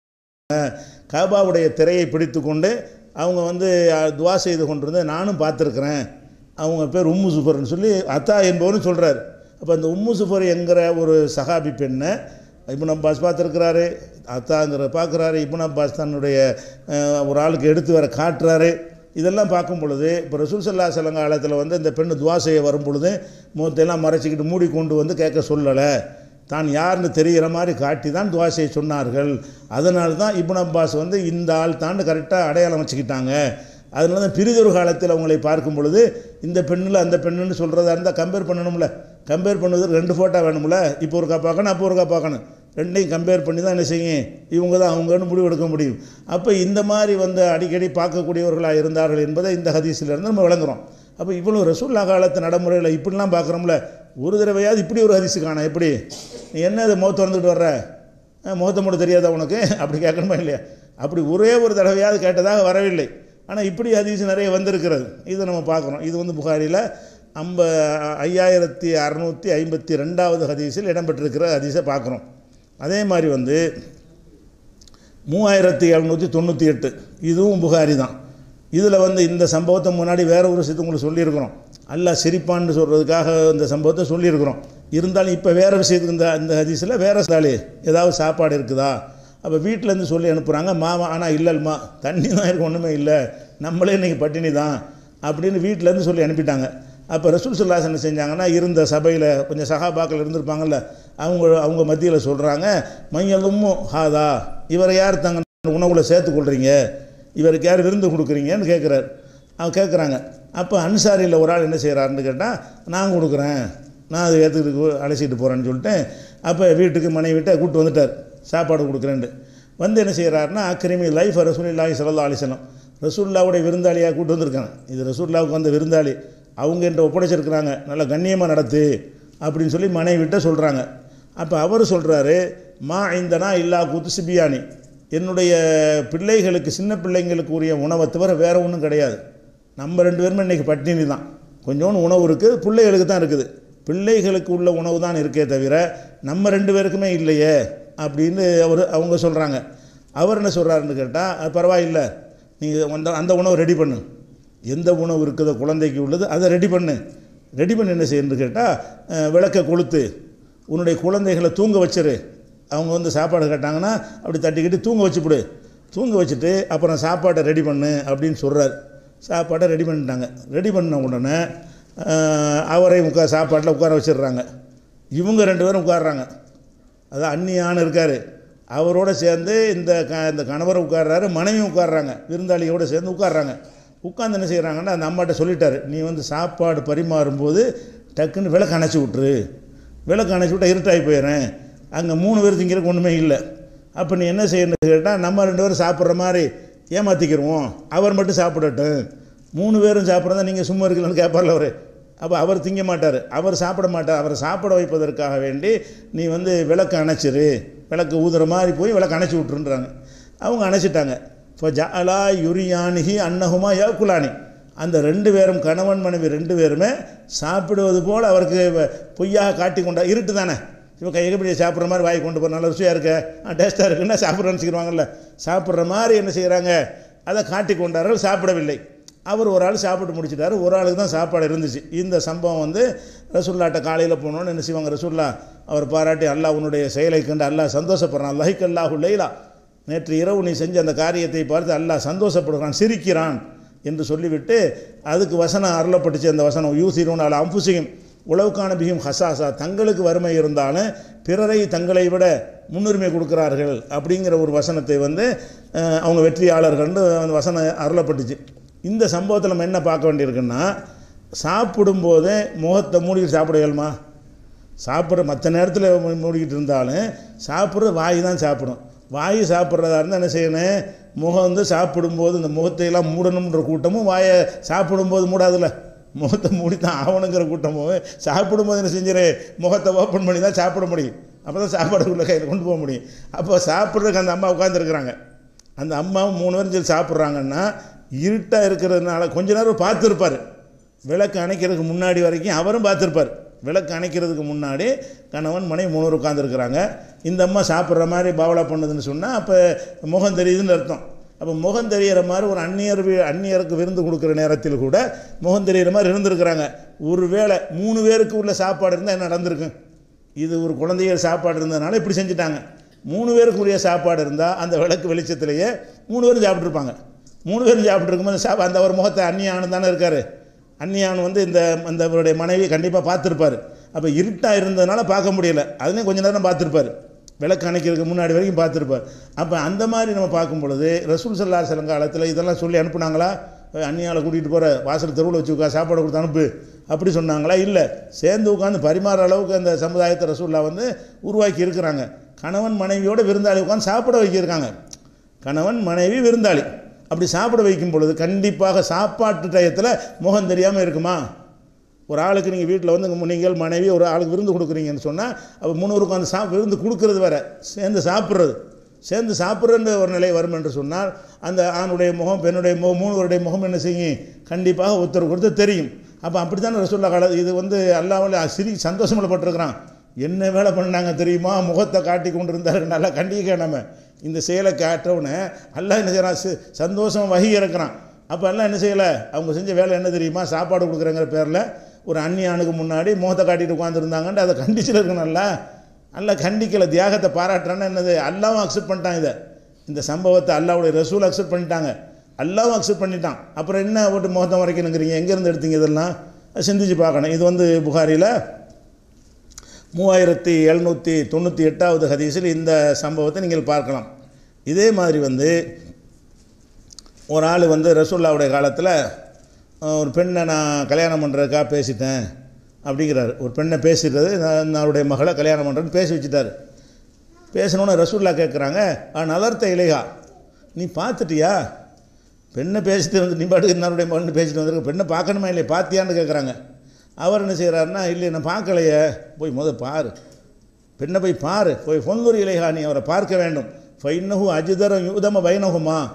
காபாவுடைய திரையை பிடித்து கொண்டு அவங்க வந்து அஹ், துவா செய்து கொண்டிருந்த நானும் பார்த்துருக்குறேன் அவங்க பேர் உம்மு சுஃபர்னு சொல்லி அத்தா என்பவரும் சொல்கிறார் அப்போ அந்த உம்மு சுஃபர் என்கிற ஒரு சஹாபி பெண்ணை இப்னு அப்பாஸ் பார்த்துருக்கிறாரு அத்தாங்கிற பார்க்குறாரு இப்னு அப்பாஸ் தன்னுடைய அஹ், ஒரு ஆளுக்கு எடுத்து வர காட்டுறாரு இதெல்லாம் பார்க்கும் பொழுது இப்போ ரசூல் சல்லா சலங்க காலத்தில் வந்து இந்த பெண்ணு துவா செய்ய வரும் பொழுது முகத்தையெல்லாம் மறைச்சிக்கிட்டு மூடி கொண்டு வந்து கேட்க சொல்லலை தான் யாருன்னு தெரிகிற மாதிரி காட்டி தான் துவா செய்ய சொன்னார்கள் அதனால தான் இப்னு அப்பாஸ் வந்து இந்த ஆள் தான் கரெக்டாக அடையாளம் வச்சுக்கிட்டாங்க அதனால தான் பிரிதொரு காலத்தில் அவங்களை பார்க்கும் பொழுது இந்த பெண்ணில் அந்த பெண்ணுன்னு சொல்கிறதா இருந்தால் கம்பேர் பண்ணணும்ல கம்பேர் பண்ணுவதற்கு ரெண்டு ஃபோட்டோ வேணும்ல இப்போ ஒருக்கா பார்க்கணும் அப்போ ஒருக்கா பார்க்கணும் ரெண்டையும் கம்பேர் பண்ணி தான் என்ன செய்யும் இவங்க தான் அவங்கன்னு முடிவு எடுக்க முடியும் அப்போ இந்த மாதிரி வந்து அடிக்கடி பார்க்கக்கூடியவர்களாக இருந்தார்கள் என்பதை இந்த ஹதீஸிலிருந்து நம்ம விளங்குறோம் அப்போ இவ்வளோ ரசூல்லா காலத்து நடைமுறையில் இப்படிலாம் பார்க்குறோம்ல ஒரு தடவையாவது இப்படி ஒரு ஹதீஸு காணோம் எப்படி நீ என்ன இதை முகத்தை வந்துட்டு வர்ற அஹ், முகத்தை மட்டும் தெரியாதா உனக்கு அப்படி கேட்கணுமா இல்லையா அப்படி ஒரே ஒரு தடவையாவது கேட்டதாக வரவில்லை ஆனால் இப்படி ஹதீஸ் நிறைய வந்திருக்கிறது இதை நம்ம பார்க்குறோம் இது வந்து புகாரில் ஐம்ப ஐயாயிரத்தி அறநூற்றி ஐம்பத்தி ரெண்டாவது ஹதீஸில் இடம்பெற்றிருக்கிற ஹதீஸை பார்க்குறோம் அதே மாதிரி வந்து மூவாயிரத்தி எழுநூற்றி தொண்ணூற்றி எட்டு இதுவும் புகாரி தான் இதில் வந்து இந்த சம்பவத்தை முன்னாடி வேற ஒரு விஷயத்தை உங்களுக்கு சொல்லியிருக்கிறோம் அல்லாஹ் சிரிப்பான்னு சொல்கிறதுக்காக இந்த சம்பவத்தை சொல்லியிருக்கிறோம் இருந்தாலும் இப்போ வேறு விஷயத்துக்கு இந்த இந்த ஹதீஸில் வேறு சாலி ஏதாவது சாப்பாடு இருக்குதா அப்போ வீட்டிலேருந்து சொல்லி அனுப்புகிறாங்க மாமா ஆனால் இல்லைம்மா தண்ணி தான் இருக்கு ஒன்றுமே இல்லை நம்மளே இன்றைக்கி பட்டினி தான் அப்படின்னு வீட்டிலேருந்து சொல்லி அனுப்பிட்டாங்க அப்போ ரசூல் சுல்லாஸ் என்ன செஞ்சாங்கன்னா இருந்த சபையில் கொஞ்சம் சகாபாக்கள் இருந்திருப்பாங்கல்ல அவங்க அவங்க மத்தியில் சொல்கிறாங்க மையலும் ஹாதா இவரை யார் தங்க உணவுல சேர்த்து கொள்றீங்க இவருக்கு யார் விருந்து கொடுக்குறீங்கன்னு கேட்குறாரு அவங்க கேட்குறாங்க அப்போ அன்சாரியில் ஒரு ஆள் என்ன செய்கிறாருன்னு கேட்டால் நான் கொடுக்குறேன் நான் அதை ஏற்றுக்கிட்டு அழைச்சிட்டு போகிறேன்னு சொல்லிட்டு அப்போ வீட்டுக்கு மனைவிட்ட கூப்பிட்டு வந்துட்டார் சாப்பாடு கொடுக்குறேன்ட்டு வந்து என்ன செய்கிறாருன்னா அக்ரிமி லைஃப் ரசூலில்லாஹி ஸல்லல்லாஹு அலைஹி வஸல்லம் ரசூல்லாவுடைய விருந்தாளியாக கூட்டு வந்திருக்காங்க இது ரசூல்லாவுக்கு வந்த விருந்தாளி அவங்க என்ற ஒப்படைச்சிருக்கிறாங்க நல்லா கண்ணியமாக நடத்து அப்படின்னு சொல்லி மனைவிட்ட சொல்கிறாங்க அப்போ அவர் சொல்கிறாரு மா ஐந்தனா இல்லா குத்துசு பியானி என்னுடைய பிள்ளைகளுக்கு சின்ன பிள்ளைங்களுக்கு உரிய உணவை தவிர வேறு ஒன்றும் கிடையாது நம்ம ரெண்டு பேருமே இன்றைக்கி பட்டினி தான் கொஞ்சோண்டு உணவு இருக்குது பிள்ளைகளுக்கு தான் இருக்குது பிள்ளைகளுக்கு உள்ள உணவு தான் இருக்கே தவிர நம்ம ரெண்டு பேருக்குமே இல்லையே அப்படின்னு அவர் அவங்க சொல்கிறாங்க அவர் என்ன சொல்கிறாருன்னு கேட்டால் அது பரவாயில்லை நீங்கள் அந்த அந்த உணவை ரெடி பண்ணு எந்த உணவு இருக்குதோ குழந்தைக்கு உள்ளது அதை ரெடி பண்ணு ரெடி பண்ணி என்ன செய்யணும்னு கேட்டால் விளக்கை கொளுத்து உன்னுடைய குழந்தைகளை தூங்க வச்சிரு அவங்க வந்து சாப்பாடு கேட்டாங்கன்னா அப்படி தட்டிக்கிட்டு தூங்க வச்சுப்பிடு தூங்க வச்சுட்டு அப்புறம் சாப்பாட்டை ரெடி பண்ணு அப்படின்னு சொல்கிறார் சாப்பாட்டை ரெடி பண்ணிட்டாங்க ரெடி பண்ண உடனே அஹ், அவரை உட்கா சாப்பாட்டில் உட்கார வச்சிடுறாங்க இவங்க ரெண்டு பேரும் உட்கார்றாங்க அதான் அந்நியான்னு இருக்கார் அவரோட சேர்ந்து இந்த க இந்த கணவர் உட்கார்றாரு மனைவி உட்கார்றாங்க விருந்தாளியோட சேர்ந்து உட்கார்றாங்க உட்காந்து என்ன செய்கிறாங்கன்னா அந்த அம்மாட்ட சொல்லிட்டாரு நீ வந்து சாப்பாடு பரிமாறும்போது டக்குன்னு விளக்கு அணைச்சி விட்ரு விளக்கு அணைச்சி விட்டா இருட்டாகி போயிடுறேன் அங்கே மூணு பேர் திங்கிறதுக்கு ஒன்றுமே இல்லை அப்போ நீ என்ன செய்யணும்னு கேட்டால் நம்ம ரெண்டு பேரும் சாப்பிட்ற மாதிரி ஏமாற்றிக்கிருவோம் அவர் மட்டும் சாப்பிடட்டும் மூணு பேரும் சாப்பிட்றதா நீங்கள் சும்மா இருக்கலன்னு கேட்பார்ல அவர் அப்போ அவர் திங்க மாட்டார் அவர் சாப்பிட மாட்டார் அவரை சாப்பிட வைப்பதற்காக வேண்டி நீ வந்து விளக்கு அணைச்சிரு விளக்கு ஊதுற மாதிரி போய் விளக்கு அணைச்சி விட்ருன்றாங்க அவங்க அணைச்சிட்டாங்க இப்போ ஜாலா யுரியானிஹி அன்னஹுமா யகுலானி அந்த ரெண்டு பேரும் கணவன் மனைவி ரெண்டு பேருமே சாப்பிடுவது போல் அவருக்கு வ- பொய்யாக காட்டி கொண்டா இருட்டு தானே இப்போ கையகப்படியை சாப்பிட்ற மாதிரி வாய் கொண்டு போகிற நல்ல ருசியாக இருக்க டேஸ்ட்டாக இருக்குன்னா சாப்பிட்றேன்னு வச்சுக்கிடுவாங்கல்ல சாப்பிட்ற மாதிரி என்ன செய்கிறாங்க அதை காட்டி கொண்டார்கள் சாப்பிடவில்லை அவர் ஒரு ஆள் சாப்பிட்டு முடிச்சிட்டாரு ஒரு ஆளுக்கு தான் சாப்பாடு இருந்துச்சு இந்த சம்பவம் வந்து ரசுல்லாட்ட காலையில் போனோன்னு என்ன செய்வாங்க ரசுல்லா அவர் பாராட்டி அல்லாஹ் உன்னுடைய செயலை கண்டு அல்லாஹ் சந்தோஷப்படுறான் லஹிக் அல்லாஹு லைலா நேற்று இரவு நீ செஞ்ச அந்த காரியத்தை பார்த்து அல்லாஹ் சந்தோஷப்படுகிறான் சிரிக்கிறான் என்று சொல்லிவிட்டு அதுக்கு வசனம் அருளப்பட்டுச்சு அந்த வசனம் யூசிரூன் அல அம்புசியும் உளவுக்கான பிகும் ஹசாசா தங்களுக்கு வறுமை இருந்தாலும் பிறரை தங்களை விட முன்னுரிமை கொடுக்கிறார்கள் அப்படிங்கிற ஒரு வசனத்தை வந்து அஹ், அவங்க வெற்றியாளர்கள்னு அந்த வசனம் அருளப்பட்டுச்சு இந்த சம்பவத்தில் நம்ம என்ன பார்க்க வேண்டியிருக்குன்னா சாப்பிடும்போதே முகத்தை மூடிட்டு சாப்பிட இயலுமா சாப்பிட்ற மற்ற நேரத்தில் மூடிக்கிட்டு இருந்தாலும் சாப்பிட்ற வாய் தான் சாப்பிடும் வாய் சாப்பிட்றதா இருந்தால் என்ன செய்யணும் முகம் வந்து சாப்பிடும்போது இந்த முகத்தை எல்லாம் மூடணுன்ற கூட்டமும் வாயை சாப்பிடும்போது மூடாதுல்ல முகத்தை மூடி தான் ஆகணுங்கிற கூட்டமும் சாப்பிடும்போது என்ன செஞ்சிரு முகத்தை ஓப்பன் பண்ணி தான் சாப்பிட முடியும் அப்போ தான் சாப்பாடுக்குள்ளே கையில் கொண்டு போக முடியும் அப்போ சாப்பிட்றதுக்கு அந்த அம்மா உட்காந்துருக்குறாங்க அந்த அம்மாவும் மூணு பேரும் சொல்லி சாப்பிட்றாங்கன்னா இருட்டாக இருக்கிறதுனால கொஞ்ச நேரம் பார்த்துருப்பார் விளக்கு அணைக்கிறதுக்கு முன்னாடி வரைக்கும் அவரும் பார்த்துருப்பார் விளக்கு அணைக்கிறதுக்கு முன்னாடி கணவன் மனைவி மூணு பேர் உட்காந்துருக்குறாங்க இந்த அம்மா சாப்பிட்ற மாதிரி பாவலா பண்ணுதுன்னு சொன்னால் அப்போ முகம் தெரியுதுன்னு அர்த்தம் அப்போ முகம் தெரியிற மாதிரி ஒரு அந்நியர் வி- அந்நியருக்கு விருந்து கொடுக்குற நேரத்தில் கூட முகம் தெரியிற மாதிரி இருந்திருக்கிறாங்க ஒரு வேளை மூணு பேருக்கு உள்ள சாப்பாடு இருந்தால் என்ன நடந்திருக்கும் இது ஒரு குழந்தைகள் சாப்பாடு இருந்ததுனால இப்படி செஞ்சுட்டாங்க மூணு பேருக்கு உரிய சாப்பாடு இருந்தால் அந்த விளக்கு வெளிச்சத்திலேயே மூணு பேரும் சாப்பிட்ருப்பாங்க மூணு பேரும் சாப்பிட்ருக்கும்போது சாப் அந்த ஒரு முகத்தை அந்நியானு தானே இருக்கார் அந்நியான் வந்து இந்த அந்த அவருடைய மனைவி கண்டிப்பாக பார்த்துருப்பார் அப்போ இருட்டாக இருந்ததுனால பார்க்க முடியல அதுலேயும் கொஞ்ச நேரம் பார்த்துருப்பார் விளக்கு அணைக்கிறதுக்கு முன்னாடி வரைக்கும் பார்த்துருப்பார் அப்போ அந்த மாதிரி நம்ம பார்க்கும் பொழுது ரசூல் சல்லா காலத்தில் இதெல்லாம் சொல்லி அனுப்புனாங்களா அந்நியாவில் கூட்டிகிட்டு போகிற வாசல் தெருவில் வச்சு உட்கா சாப்பாடு கொடுத்து அனுப்பு அப்படி சொன்னாங்களா இல்லை சேர்ந்து உட்காந்து பரிமாற அளவுக்கு அந்த சமுதாயத்தை ரசூல்லா வந்து உருவாக்கி இருக்கிறாங்க கணவன் மனைவியோட விருந்தாளி உட்காந்து சாப்பிட வைக்கியிருக்காங்க கணவன் மனைவி விருந்தாளி அப்படி சாப்பிட வைக்கும் பொழுது கண்டிப்பாக சாப்பாட்டு டயத்தில் முகம் தெரியாமல் இருக்குமா ஒரு ஆளுக்கு நீங்கள் வீட்டில் வந்து உங்க நீங்கள் மனைவி ஒரு ஆளுக்கு விருந்து கொடுக்குறீங்கன்னு சொன்னால் அப்போ மூணு உட்காந்து சா விருந்து கொடுக்கறது வேற சேர்ந்து சாப்பிட்றது சேர்ந்து சாப்பிட்றன்ற ஒரு நிலை வரும் என்று சொன்னால் அந்த ஆணுடைய முகம் பெண்ணுடைய முகம் மூணுவருடைய முகம் என்ன செய்யும் கண்டிப்பாக ஒருத்தர் கொடுத்து தெரியும் அப்போ அப்படி தானே ரசூல்லா கால இது வந்து அல்லாமல் சிரி சந்தோஷப்பட்டுருக்கிறான் என்ன வேலை பண்ணாங்க தெரியுமா முகத்தை காட்டி கொண்டு இருந்தாரு நல்லா கண்டிக்க நம்ம இந்த செயலை காட்டவுடனே அல்லாஹ் என்ன செய்கிறான் சி- சந்தோஷம் வகி இறக்குறான் அப்போ எல்லாம் என்ன செய்யலை அவங்க செஞ்ச வேலை என்ன தெரியுமா சாப்பாடு கொடுக்குறங்கிற பேரில் ஒரு அந்நியானுக்கு முன்னாடி முகத்தை காட்டிட்டு உட்காந்துருந்தாங்கன்ட்டு அதை கண்டிச்சில் இருக்கணும்ல அல்ல கண்டிக்கலை தியாகத்தை பாராட்டுறான்னு என்னது அல்லாவும் அக்செப்ட் பண்ணிட்டான் இதை இந்த சம்பவத்தை அல்லாவுடைய ரசூல் அக்செப்ட் பண்ணிட்டாங்க அல்லாவும் அக்செப்ட் பண்ணிட்டான் அப்புறம் என்ன ஓட்டு முகத்தை மறைக்கணுங்கிறீங்க எங்கேருந்து எடுத்தீங்க இதெல்லாம் சிந்திச்சு பார்க்கணும் இது வந்து புகாரில் மூவாயிரத்தி எழுநூற்றி தொண்ணூற்றி எட்டாவது ஹதீஸில் இந்த சம்பவத்தை நீங்கள் பார்க்கலாம் இதே மாதிரி வந்து ஒரு ஆள் வந்து ரசூல்லாவுடைய காலத்தில் அஹ், ஒரு பெண்ணை நான் கல்யாணம் பண்ணுறதுக்காக பேசிட்டேன் அப்படிங்கிறாரு ஒரு பெண்ணை பேசிட்டது நான் என்னுடைய மகளை கல்யாணம் பண்ணுறேன்னு பேசி வச்சுட்டாரு பேசணுன்னு ரசூல்லா கேட்குறாங்க ஆ நலர்த்த இலையா நீ பார்த்துட்டியா பெண்ணை பேசிட்டு வந்து நீ பாட்டுக்கு என்னுடைய மகன் பேசிட்டு வந்திருக்க பெண்ணை பார்க்கணுமா இல்லையா பார்த்தியான்னு கேட்குறாங்க அவர் என்ன செய்கிறாருன்னா இல்லையே நான் பார்க்கலையே போய் முத பாரு பெண்ணை போய் பாரு போய் பொந்தூர் இலைஹா நீ அவரை பார்க்க வேண்டும் ஃபைன்னஹு அஜிதரம் யூதம பைனகுமா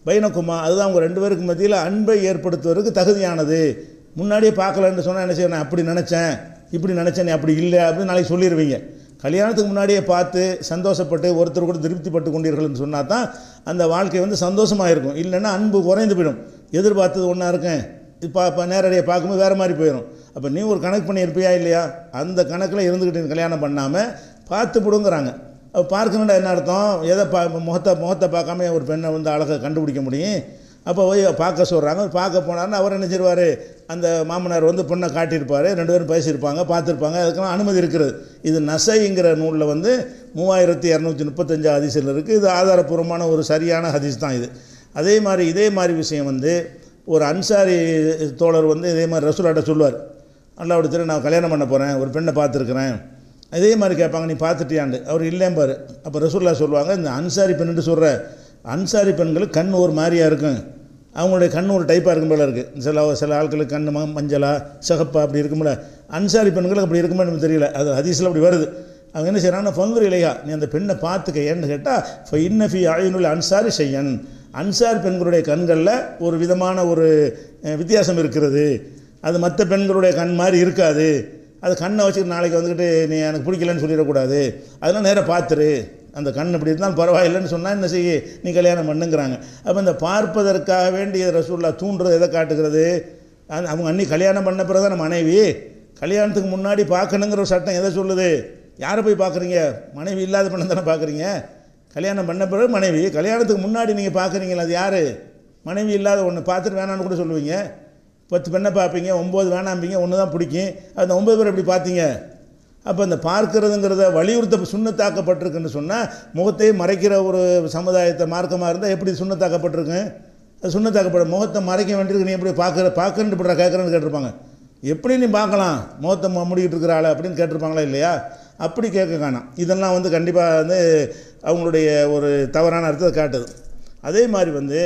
பைனக்குமா அதுதான் அவங்க ரெண்டு பேருக்கு மத்தியில் அன்பை ஏற்படுத்துவதற்கு தகுதியானது முன்னாடியே பார்க்கலன்னு சொன்னால் என்ன செய்ய நான் அப்படி நினச்சேன் இப்படி நினச்சேன் நீ அப்படி இல்லை அப்படின்னு நாளைக்கு சொல்லிடுவீங்க கல்யாணத்துக்கு முன்னாடியே பார்த்து சந்தோஷப்பட்டு ஒருத்தர் கூட திருப்திப்பட்டு கொண்டீர்கள்னு சொன்னால் தான் அந்த வாழ்க்கை வந்து சந்தோஷமாக இருக்கும் இல்லைன்னா அன்பு குறைந்து போயிடும் எதிர்பார்த்தது ஒன்றா இருக்கேன் இப்போ இப்போ நேரடியாக பார்க்கும்போது வேறு மாதிரி போயிடும் அப்போ நீ ஒரு கணக்கு பண்ணியிருப்பியா இல்லையா அந்த கணக்கில் இருந்துக்கிட்டு கல்யாணம் பண்ணாமல் பார்த்து பிடுங்குறாங்க அப்போ பார்க்கணுன்னா என்ன அர்த்தம் எதை பா முகத்தை முகத்தை பார்க்காம ஒரு பெண்ணை வந்து அழகை கண்டுபிடிக்க முடியும் அப்போ போய் பார்க்க சொல்கிறாங்க பார்க்க போனார்னா அவர் என்ன செய்வார் அந்த மாமனார் வந்து பொண்ணை காட்டியிருப்பார் ரெண்டு பேரும் பேசியிருப்பாங்க பார்த்துருப்பாங்க அதுக்கெல்லாம் அனுமதி இருக்கிறது இது நசைங்கிற நூலில் வந்து மூவாயிரத்தி இரநூத்தி முப்பத்தஞ்சு ஹதீஸில் இருக்குது இது ஆதாரப்பூர்வமான ஒரு சரியான ஹதீஸ் தான் இது அதே மாதிரி இதே மாதிரி விஷயம் வந்து ஒரு அன்சாரி தோழர் வந்து இதே மாதிரி ரசூலாட்ட சொல்லுவார் அல்லாவோட திரு நான் கல்யாணம் பண்ண போகிறேன் ஒரு பெண்ணை பார்த்துருக்குறேன் இதே மாதிரி கேட்பாங்க நீ பார்த்துட்டியாண்டு அவர் இல்லைம்பார் அப்போ ரசூல்லா சொல்லுவாங்க இந்த அன்சாரி பெண்ணுட்டு சொல்கிற அன்சாரி பெண்களுக்கு கண் ஒரு மாதிரியாக இருக்கும் அவங்களுடைய கண் ஒரு டைப்பாக இருக்கும் போல இருக்குது சில சில ஆட்களுக்கு கண் ம மஞ்சளா சிகப்பா அப்படி இருக்கும்ல அன்சாரி பெண்களுக்கு அப்படி இருக்குமே எனக்கு தெரியல அது ஹதீஸில் அப்படி வருது அவங்க என்ன செய்கிறாங்கன்னா பங்குர் இலையா நீ அந்த பெண்ணை பார்த்துக்க ஏன்னு கேட்டால் இப்போ இன்னஃபி ஆயுனுள்ள அன்சாரி செய்யன் அன்சார் பெண்களுடைய கண்களில் ஒரு விதமான ஒரு அஹ், வித்தியாசம் இருக்கிறது அது மற்ற பெண்களுடைய கண் மாதிரி இருக்காது அது கண்ணை வச்சுட்டு நாளைக்கு வந்துக்கிட்டு நீ எனக்கு பிடிக்கலன்னு சொல்லிடக்கூடாது அதெல்லாம் நேராக பார்த்துரு அந்த கண் இப்படி இருந்தாலும் பரவாயில்லைன்னு சொன்னால் என்ன செய்ய நீ கல்யாணம் பண்ணுங்கிறாங்க அப்போ இந்த பார்ப்பதற்காக வேண்டிய ரசூல்லா தூண்டுறது எதை காட்டுகிறது அது அவங்க அன்னி கல்யாணம் பண்ண பிறகு தான் மனைவி கல்யாணத்துக்கு முன்னாடி பார்க்கணுங்கிற ஒரு சட்டம் எதை சொல்லுது யாரை போய் பார்க்குறீங்க மனைவி இல்லாத பெண்ணை தானே பார்க்குறீங்க கல்யாணம் பண்ண பிறகு மனைவி கல்யாணத்துக்கு முன்னாடி நீங்கள் பார்க்குறீங்களா அது யார் மனைவி இல்லாத ஒன்று பார்த்துட்டு வேணான்னு கூட சொல்லுவீங்க பத்து பெண்ணை பார்ப்பீங்க ஒம்பது வேணாம்பீங்க ஒன்று தான் பிடிக்கும் அந்த ஒம்பது பேர் எப்படி பார்த்தீங்க அப்போ அந்த பார்க்கிறதுங்கிறத வலியுறுத்த சுண்ணத்தாக்கப்பட்டிருக்குன்னு சொன்னால் முகத்தை மறைக்கிற ஒரு சமுதாயத்தை மார்க்கமாக இருந்தால் எப்படி சுண்ணத்தாக்கப்பட்டிருக்கு அது சுண்ணத்தாக்கப்பட முகத்தை மறைக்க வேண்டியிருக்கு நீ எப்படி பார்க்குற பார்க்கறேன்னு இப்படி கேட்குறேன்னு கேட்டிருப்பாங்க எப்படி நீ பார்க்கலாம் முகத்தை மு- மூடிக்கிட்டு இருக்கிற ஆளை அப்படின்னு கேட்டிருப்பாங்களா இல்லையா அப்படி கேட்க காணாம் இதெல்லாம் வந்து கண்டிப்பாக வந்து அவங்களுடைய ஒரு தவறான அர்த்தத்தை காட்டுது அதே மாதிரி வந்து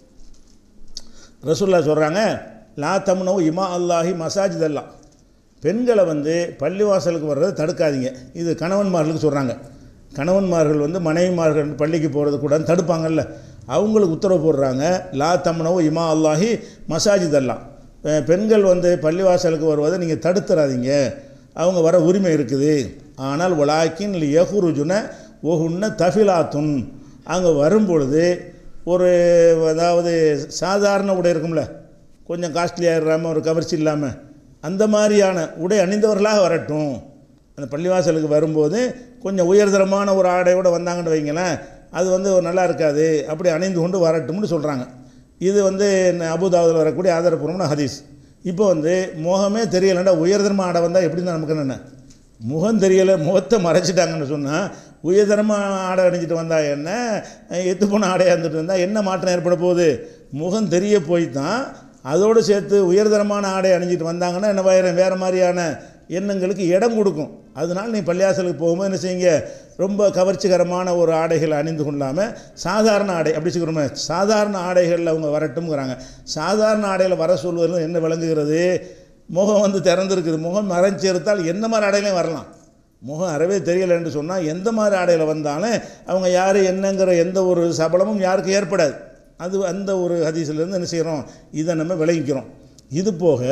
ரசூல்லா சொல்கிறாங்க லா தம்னவு இமா அல்லாஹி மசாஜித் அல்லா பெண்களை வந்து பள்ளிவாசலுக்கு வர்றதை தடுக்காதீங்க இது கணவன்மார்களுக்கு சொல்கிறாங்க கணவன்மார்கள் வந்து மனைவிமார்கள் பள்ளிக்கு போகிறது கூட தடுப்பாங்கல்ல அவங்களுக்கு உத்தரவு போடுறாங்க லா தம்னவு இமா அல்லாஹி மசாஜித் அல்லா பெ- பெண்கள் வந்து பள்ளிவாசலுக்கு வருவதை நீங்கள் தடுத்துறாதீங்க அவங்க வர உரிமை இருக்குது ஆனால் வலாக்கின் யகுருஜுன ஒஹுன்ன தஃபிலாத்துன் அங்கே வரும்பொழுது ஒரு அதாவது சாதாரண உடை இருக்கும்ல கொஞ்சம் காஸ்ட்லியாக இல்லாமல் ஒரு கவர்ச்சி இல்லாமல் அந்த மாதிரியான உடை அணிந்தவர்களாக வரட்டும் அந்த பள்ளிவாசலுக்கு வரும்போது கொஞ்சம் உயர்தரமான ஒரு ஆடையோடு வந்தாங்கன்னு வைங்களேன் அது வந்து ஒரு நல்லா இருக்காது அப்படி அணிந்து கொண்டு வரட்டும்னு சொல்கிறாங்க இது வந்து அபுதாபில் வரக்கூடிய ஆதாரப்பூர்வமான ஹதீஸ் இப்போ வந்து முகமே தெரியலண்டா உயர்தரமாக ஆடை வந்தால் எப்படின்னா நமக்கு என்ன முகம் தெரியலை முகத்தை மறைச்சிட்டாங்கன்னு சொன்னால் உயர்தரமாக ஆடை அணிஞ்சிட்டு வந்தா என்ன எத்து போன ஆடையாக இருந்துட்டு இருந்தால் என்ன மாற்றம் ஏற்பட போகுது முகம் தெரிய போய் தான் அதோடு சேர்த்து உயர்தரமான ஆடை அணிஞ்சிட்டு வந்தாங்கன்னா என்ன வேறு வேறு மாதிரியான எண்ணங்களுக்கு இடம் கொடுக்கும் அதனால் நீ பள்ளியாசலுக்கு போகும்போது என்ன செய்யுங்க ரொம்ப கவர்ச்சிகரமான ஒரு ஆடைகள் அணிந்து கொள்ளாமல் சாதாரண ஆடை அப்படி சொல்கிறோமே சாதாரண ஆடைகளில் அவங்க வரட்டும்ங்கிறாங்க சாதாரண ஆடையில் வர சொல்வதில் என்ன விளங்குகிறது முகம் வந்து திறந்திருக்குது முகம் மறைஞ்சிருத்தால் எந்த மாதிரி ஆடையிலையும் வரலாம் முகம் அறவே தெரியலைன்னு சொன்னால் எந்த மாதிரி ஆடையில் வந்தாலும் அவங்க யார் என்னங்கிற எந்த ஒரு சபலமும் யாருக்கும் ஏற்படாது அது அந்த ஒரு ஹதீஸ்லேருந்து என்ன செய்கிறோம் இதை நம்ம விளங்கிக்கிறோம் இது போக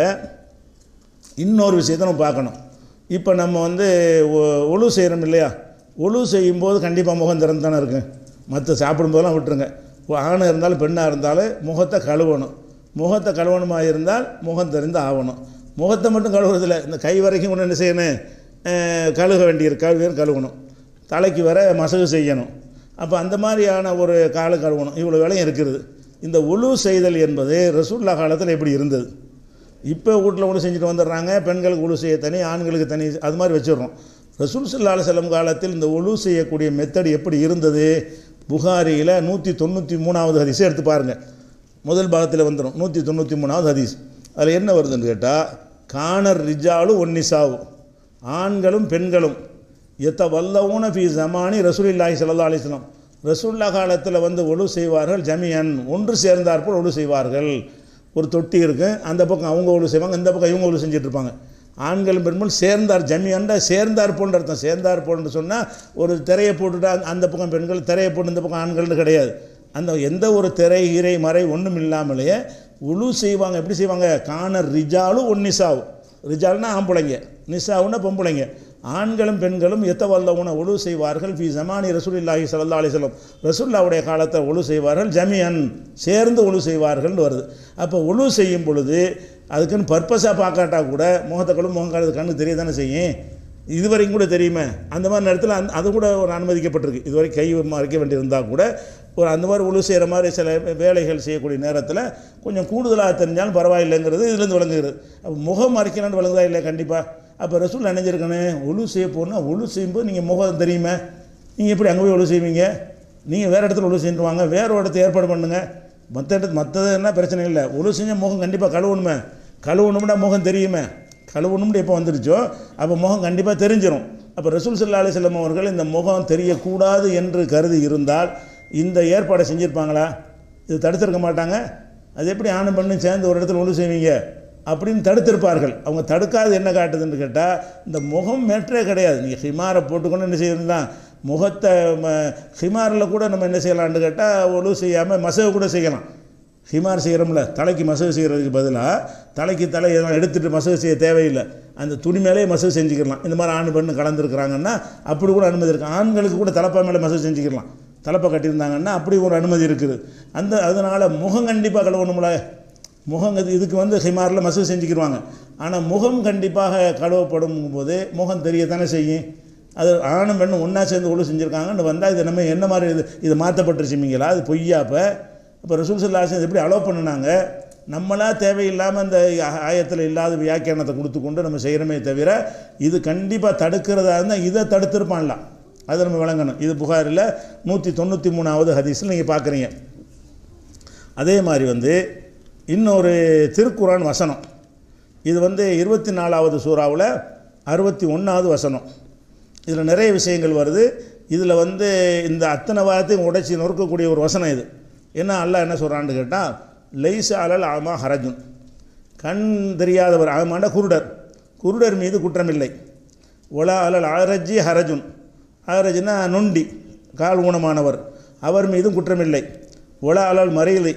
இன்னொரு விஷயத்தை நம்ம பார்க்கணும் இப்போ நம்ம வந்து ஒ- ஒழு செய்கிறோம் இல்லையா ஒழு செய்யும்போது கண்டிப்பாக முகம் திறந்து தானே இருக்கும் மற்ற சாப்பிடும்போதெல்லாம் விட்டுருங்க ஒ- ஆணாக இருந்தாலும் பெண்ணாக இருந்தாலும் முகத்தை கழுவணும் முகத்தை கழுவணுமா இருந்தால் முகம் தெரிந்து ஆகணும் முகத்தை மட்டும் கழுவுறதில்ல இந்த கை வரைக்கும் கொண்டு என்ன செய்யணும் அஹ், கழுக வேண்டியிருக்கு கழுவியும் கழுவணும் தலைக்கு வர மசகு செய்யணும் அப்போ அந்த மாதிரியான ஒரு காலு கழுவணும் இவ்வளோ வேலையும் இருக்கிறது இந்த உழு செய்தல் என்பது ரசூல்லா காலத்தில் எப்படி இருந்தது இப்போ வீட்டில் கூட செஞ்சுட்டு வந்துடுறாங்க பெண்களுக்கு உழு செய்ய தனி ஆண்களுக்கு தனி அது மாதிரி வச்சிடுறோம் ரசூல் சல்லா செல்லம் காலத்தில் இந்த உழு செய்யக்கூடிய மெத்தட் எப்படி இருந்தது புகாரியில் நூற்றி தொண்ணூற்றி மூணாவது ஹதீஸை எடுத்து பாருங்கள் முதல் பாகத்தில் வந்துடும் நூற்றி தொண்ணூற்றி மூணாவது ஹதீஸ் அதில் என்ன வருதுன்னு கேட்டால் காணர் ரிஜாலும் ஒன்னிசாவும் ஆண்களும் பெண்களும் எத்த வல்லவுன ஃபி ஜமானி ரசூலில்லாஹி ஸல்லல்லாஹு அலைஹி வஸல்லம் ரசூல்லா காலத்தில் வந்து ஒழு செய்வார்கள் ஜமியன் ஒன்று சேர்ந்தாற்போல் ஒழு செய்வார்கள் ஒரு தொட்டி இருக்கு அந்த பக்கம் அவங்க ஒழு செய்வாங்க இந்த பக்கம் இவங்க ஒழு செஞ்சுட்டு இருப்பாங்க ஆண்களும் பெண்களும் சேர்ந்தார் ஜமியன்டா சேர்ந்தார் போன்ற அர்த்தம் சேர்ந்தார் போன்று சொன்னால் ஒரு திரையை போட்டுட்டா அந்த பக்கம் பெண்கள் திரையை போட்டு இந்த பக்கம் ஆண்கள்னு கிடையாது அந்த எந்த ஒரு திரை ஈரை மறை ஒன்றும் இல்லாமலேயே உழு செய்வாங்க எப்படி செய்வாங்க காண ரிஜாலும் ஒன் நிசாவும் ரிஜால்னா ஆம்பளைங்க நிசாவுன்னா பொம்பளைங்க ஆண்களும் பெண்களும் எத்த வல்லவுன ஒழு செய்வார்கள் ஃபி ஜமானி ரசூலில்லாஹி ஸல்லல்லாஹு அலைஹி வஸல்லம் ரசூல்லாவுடைய காலத்தை ஒழு செய்வார்கள் ஜமியன் சேர்ந்து ஒழு செய்வார்கள்னு வருது அப்போ ஒழு செய்யும் பொழுது அதுக்குன்னு பர்பஸாக பார்க்காட்டா கூட முகத்தை கழுவு முகம் காலத்து கண்ணு தெரிய தானே செய்யும் இதுவரைக்கும் கூட தெரியுமே அந்த மாதிரி நேரத்தில் அந்த அது கூட ஒரு அனுமதிக்கப்பட்டிருக்கு இதுவரை கை மறைக்க வேண்டியிருந்தால் கூட ஒரு அந்த மாதிரி உழு செய்கிற மாதிரி சில வேலைகள் செய்யக்கூடிய நேரத்தில் கொஞ்சம் கூடுதலாக தெரிஞ்சாலும் பரவாயில்லைங்கிறது இதுலேருந்து விளங்குகிறது அப்போ முகம் மறைக்கணும்னு விளங்குதா இல்லை கண்டிப்பாக அப்போ ரசூல் நினைஞ்சிருக்கணும் ஒழு செய்ய போனால் ஒழு செய்யும்போது நீங்கள் முகம் தெரியுமே நீங்கள் எப்படி அங்கே போய் ஒழு செய்வீங்க நீங்கள் வேறு இடத்துல ஒழு செஞ்சுட்டு வாங்க வேறு ஒரு இடத்த ஏற்பாடு பண்ணுங்கள் மற்ற இடத்து மற்றது என்ன பிரச்சனை இல்லை ஒழு செஞ்ச முகம் கண்டிப்பாக கழுவணுமே கழுவணும்னா முகம் தெரியுமே கழுவணும்னு எப்போ வந்துருச்சோ அப்போ முகம் கண்டிப்பாக தெரிஞ்சிடும் அப்போ ரசூல் சல்லா அலிஸ்லம் அவர்கள் இந்த முகம் தெரியக்கூடாது என்று கருதி இருந்தால் இந்த ஏற்பாடை செஞ்சுருப்பாங்களா இது தடுத்திருக்க மாட்டாங்க அது எப்படி ஆணும் பெண்ணும் சேர்ந்து ஒரு இடத்துல ஒன்று செய்வீங்க அப்படின்னு தடுத்திருப்பார்கள் அவங்க தடுக்காது என்ன காட்டுதுன்னு கேட்டால் இந்த முகம் மேற்றே கிடையாது நீங்கள் ஹிமாரை போட்டுக்கொண்டு என்ன செய்யலாம் முகத்தை ஹிமாரில் கூட நம்ம என்ன செய்யலாம்னு கேட்டால் ஒழு செய்யாமல் மசகு கூட செய்யலாம் ஹிமார் செய்கிறோம்ல தலைக்கு மசகு செய்கிறதுக்கு பதிலாக தலைக்கு தலை எல்லாம் எடுத்துகிட்டு மசகு செய்ய தேவையில்லை அந்த துணி மேலேயே மசகு செஞ்சுக்கலாம் இந்த மாதிரி ஆண் பெண்ணு கலந்துருக்குறாங்கன்னா அப்படி கூட அனுமதி இருக்குது ஆண்களுக்கு கூட தலைப்பா மேலே மசகு செஞ்சுக்கலாம் தலைப்பை கட்டியிருந்தாங்கன்னா அப்படி ஒரு அனுமதி இருக்குது அந்த அதனால் முகம் கண்டிப்பாக கழுவணும்ல முகம் இது- இதுக்கு வந்து ஹிமாரில் மசகு செஞ்சுக்கிடுவாங்க ஆனால் முகம் கண்டிப்பாக கழுவப்படும் போது முகம் தெரியத்தானே செய்யும் அது ஆணும் பெண்ணும் ஒன்றா சேர்ந்து ஒழு செஞ்சுருக்காங்கன்னு வந்தால் இது நம்ம என்ன மாதிரி இது இது மாற்றப்பட்டுருச்சுமிங்களா அது பொய்யா அப்போ இப்போ ரசூல் சல்லாசன் எப்படி அலோவ் பண்ணினாங்க நம்மளா தேவையில்லாமல் அந்த ஆயத்தில் இல்லாத வியாக்கியானத்தை கொடுத்து கொண்டு நம்ம செய்கிறோமே தவிர இது கண்டிப்பாக தடுக்கிறதா இருந்தால் இதை தடுத்திருப்பான்லாம் அதை நம்ம விளங்கணும் இது புகாரில் நூற்றி தொண்ணூற்றி மூணாவது ஹதீஸில் நீங்கள் பார்க்குறீங்க அதே மாதிரி வந்து இன்னொரு திருக்குரான் வசனம் இது வந்து இருபத்தி நாலாவது சூறாவில் அறுபத்தி ஒன்றாவது வசனம் இதில் நிறைய விஷயங்கள் வருது இதில் வந்து இந்த அத்தனை வாரத்தையும் உடைச்சி நொறுக்கக்கூடிய ஒரு வசனம் இது என்ன அல்லாஹ் என்ன சொல்கிறான்னு கேட்டால் லைச அலல் ஆமா ஹரஜுன் கண் தெரியாதவர் ஆமாண்ட குருடர் குருடர் மீது குற்றமில்லை ஒலா அலல் அரஜி ஹரஜுன் ஹரஜுன்னா நொண்டி கால் ஊனமானவர் அவர் மீதும் குற்றமில்லை ஒலா அலல் மறையிலை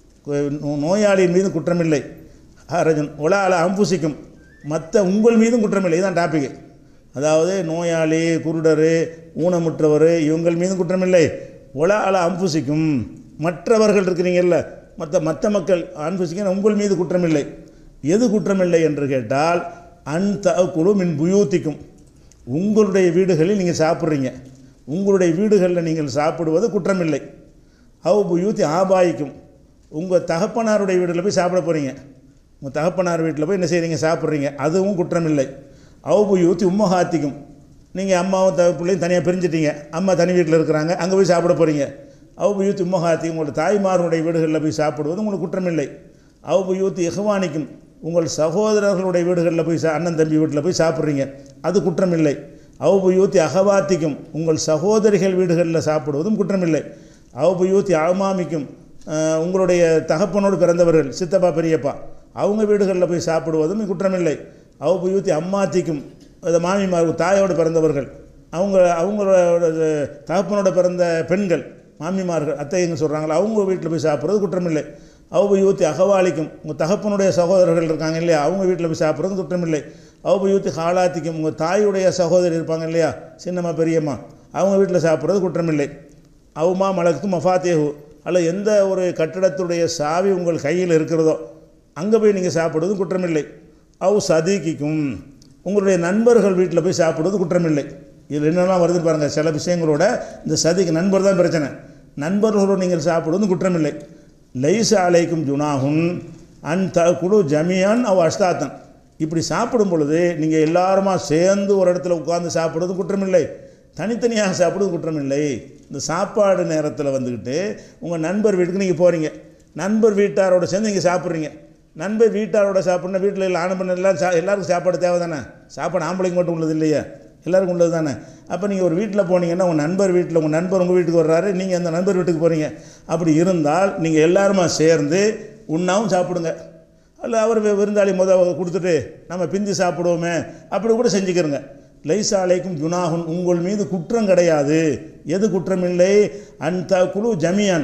நோயாளியின் மீதும் குற்றமில்லை ஹரஜுன் ஒலா அல அம்புசிக்கும் மற்ற உங்கள் மீதும் குற்றமில்லை இதுதான் டாபிக் அதாவது நோயாளி குருடர் ஊனமுற்றவர் இவங்கள் மீதும் குற்றமில்லை ஒலா அல அம்புசிக்கும் மற்றவர்கள் இருக்கிறீங்கல்ல மற்ற மற்ற மக்கள் அன்புசிக்கும் உங்கள் மீது குற்றமில்லை எது குற்றமில்லை என்று கேட்டால் அன் குழு மின் புயூத்திக்கும் உங்களுடைய வீடுகளில் நீங்கள் சாப்பிட்றீங்க உங்களுடைய வீடுகளில் நீங்கள் சாப்பிடுவது குற்றமில்லை அவ் புயூத்தி ஆபாயிக்கும் உங்கள் தகப்பனாருடைய வீட்டில் போய் சாப்பிட போகிறீங்க உங்கள் தகப்பனார் வீட்டில் போய் என்ன செய்கிறீங்க சாப்பிட்றீங்க அதுவும் குற்றமில்லை அவுபு யூத்தி உம்மஹாத்திக்கும் நீங்கள் அம்மாவும் த பிள்ளையும் தனியாக பிரிஞ்சிட்டீங்க அம்மா தனி வீட்டில் இருக்கிறாங்க அங்கே போய் சாப்பிட போகிறீங்க அவுபு யூத்தி உம்மஹாத்திக்கும் உங்களோட தாய்மாருடைய வீடுகளில் போய் சாப்பிடுவது உங்களுக்கு குற்றமில்லை அவுபு யூத்தி இஹ்வானிக்கும் உங்கள் சகோதரர்களுடைய வீடுகளில் போய் சா அண்ணன் தம்பி வீட்டில் போய் சாப்பிட்றீங்க அது குற்றமில்லை அவுபு யூத்தி அகவாத்திக்கும் உங்கள் சகோதரிகள் வீடுகளில் சாப்பிடுவதும் குற்றமில்லை அவுபு யூத்தி அகமாமிக்கும் அஹ், உங்களுடைய தகப்பனோடு பிறந்தவர்கள் சித்தப்பா பெரியப்பா அவங்க வீடுகளில் போய் சாப்பிடுவதும் குற்றமில்லை அவுபு யூத்தி அம்மாத்திக்கும் அது மாமிமார் தாயோடு பிறந்தவர்கள் அவங்க அவங்களோட தகப்பனோட பிறந்த பெண்கள் மாமிமார்கள் அத்தைங்க சொல்கிறாங்களா அவங்க வீட்டில் போய் சாப்பிட்றது குற்றமில்லை அவுபு யூத்தி அகவாளிக்கும் உங்கள் தகப்பனுடைய சகோதரர்கள் இருக்காங்க இல்லையா அவங்க வீட்டில் போய் சாப்பிட்றது குற்றமில்லை அவுபு யூத்தி ஹாலாத்திக்கும் உங்கள் தாயுடைய சகோதரி இருப்பாங்க இல்லையா சின்னம்மா பெரியம்மா அவங்க வீட்டில் சாப்பிட்றது குற்றமில்லை அவுமா மலக்கும் மஃபாத்தேஹு அல்ல எந்த ஒரு கட்டிடத்துடைய சாவி உங்கள் கையில் இருக்கிறதோ அங்கே போய் நீங்கள் சாப்பிடுவது குற்றமில்லை அவு சதீக்கிக்கும் உங்களுடைய நண்பர்கள் வீட்டில் போய் சாப்பிடுவது குற்றமில்லை இதில் என்னெல்லாம் வருது பாருங்கள் சில விஷயங்களோட இந்த சதிக்கு நண்பர் தான் பிரச்சனை நண்பர்களோடு நீங்கள் சாப்பிடுவது குற்றமில்லை லைச அலைக்கும் ஜுனாகுன் அன் த குழு ஜமியான் அவ் அஷ்தாத்தன் இப்படி சாப்பிடும் பொழுது நீங்கள் எல்லாருமா சேர்ந்து ஒரு இடத்துல உட்கார்ந்து சாப்பிடுவது குற்றமில்லை தனித்தனியாக சாப்பிடுவது குற்றமில்லை இந்த சாப்பாடு நேரத்தில் வந்துக்கிட்டு உங்கள் நண்பர் வீட்டுக்கு நீங்கள் போகிறீங்க நண்பர் வீட்டாரோட சேர்ந்து நீங்கள் சாப்பிட்றீங்க நண்பர் வீட்டாரோட சாப்பிட்னா வீட்டில் இல்லை ஆணும் பெண்ணு எல்லாம் சா எல்லாருக்கும் சாப்பாடு தேவை தானே சாப்பாடு ஆம்பளைக்கு மட்டும் உள்ளது இல்லையா எல்லாருக்கும் உள்ளது தானே அப்போ நீங்கள் ஒரு வீட்டில் போனீங்கன்னா உங்கள் நண்பர் வீட்டில் உங்கள் நண்பர் உங்கள் வீட்டுக்கு வர்றாரு நீங்கள் அந்த நண்பர் வீட்டுக்கு போகிறீங்க அப்படி இருந்தால் நீங்கள் எல்லாருமா சேர்ந்து உண்ணாவும் சாப்பிடுங்க அல்ல அவர் வி- விருந்தாளி முத கொடுத்துட்டு நம்ம பிந்தி சாப்பிடுவோமே அப்படி கூட செஞ்சுக்கிறங்க லைசாலைக்கும் ஜுனாகுன் உங்கள் மீது குற்றம் கிடையாது எது குற்றமில்லை அந்த குழு ஜமியான்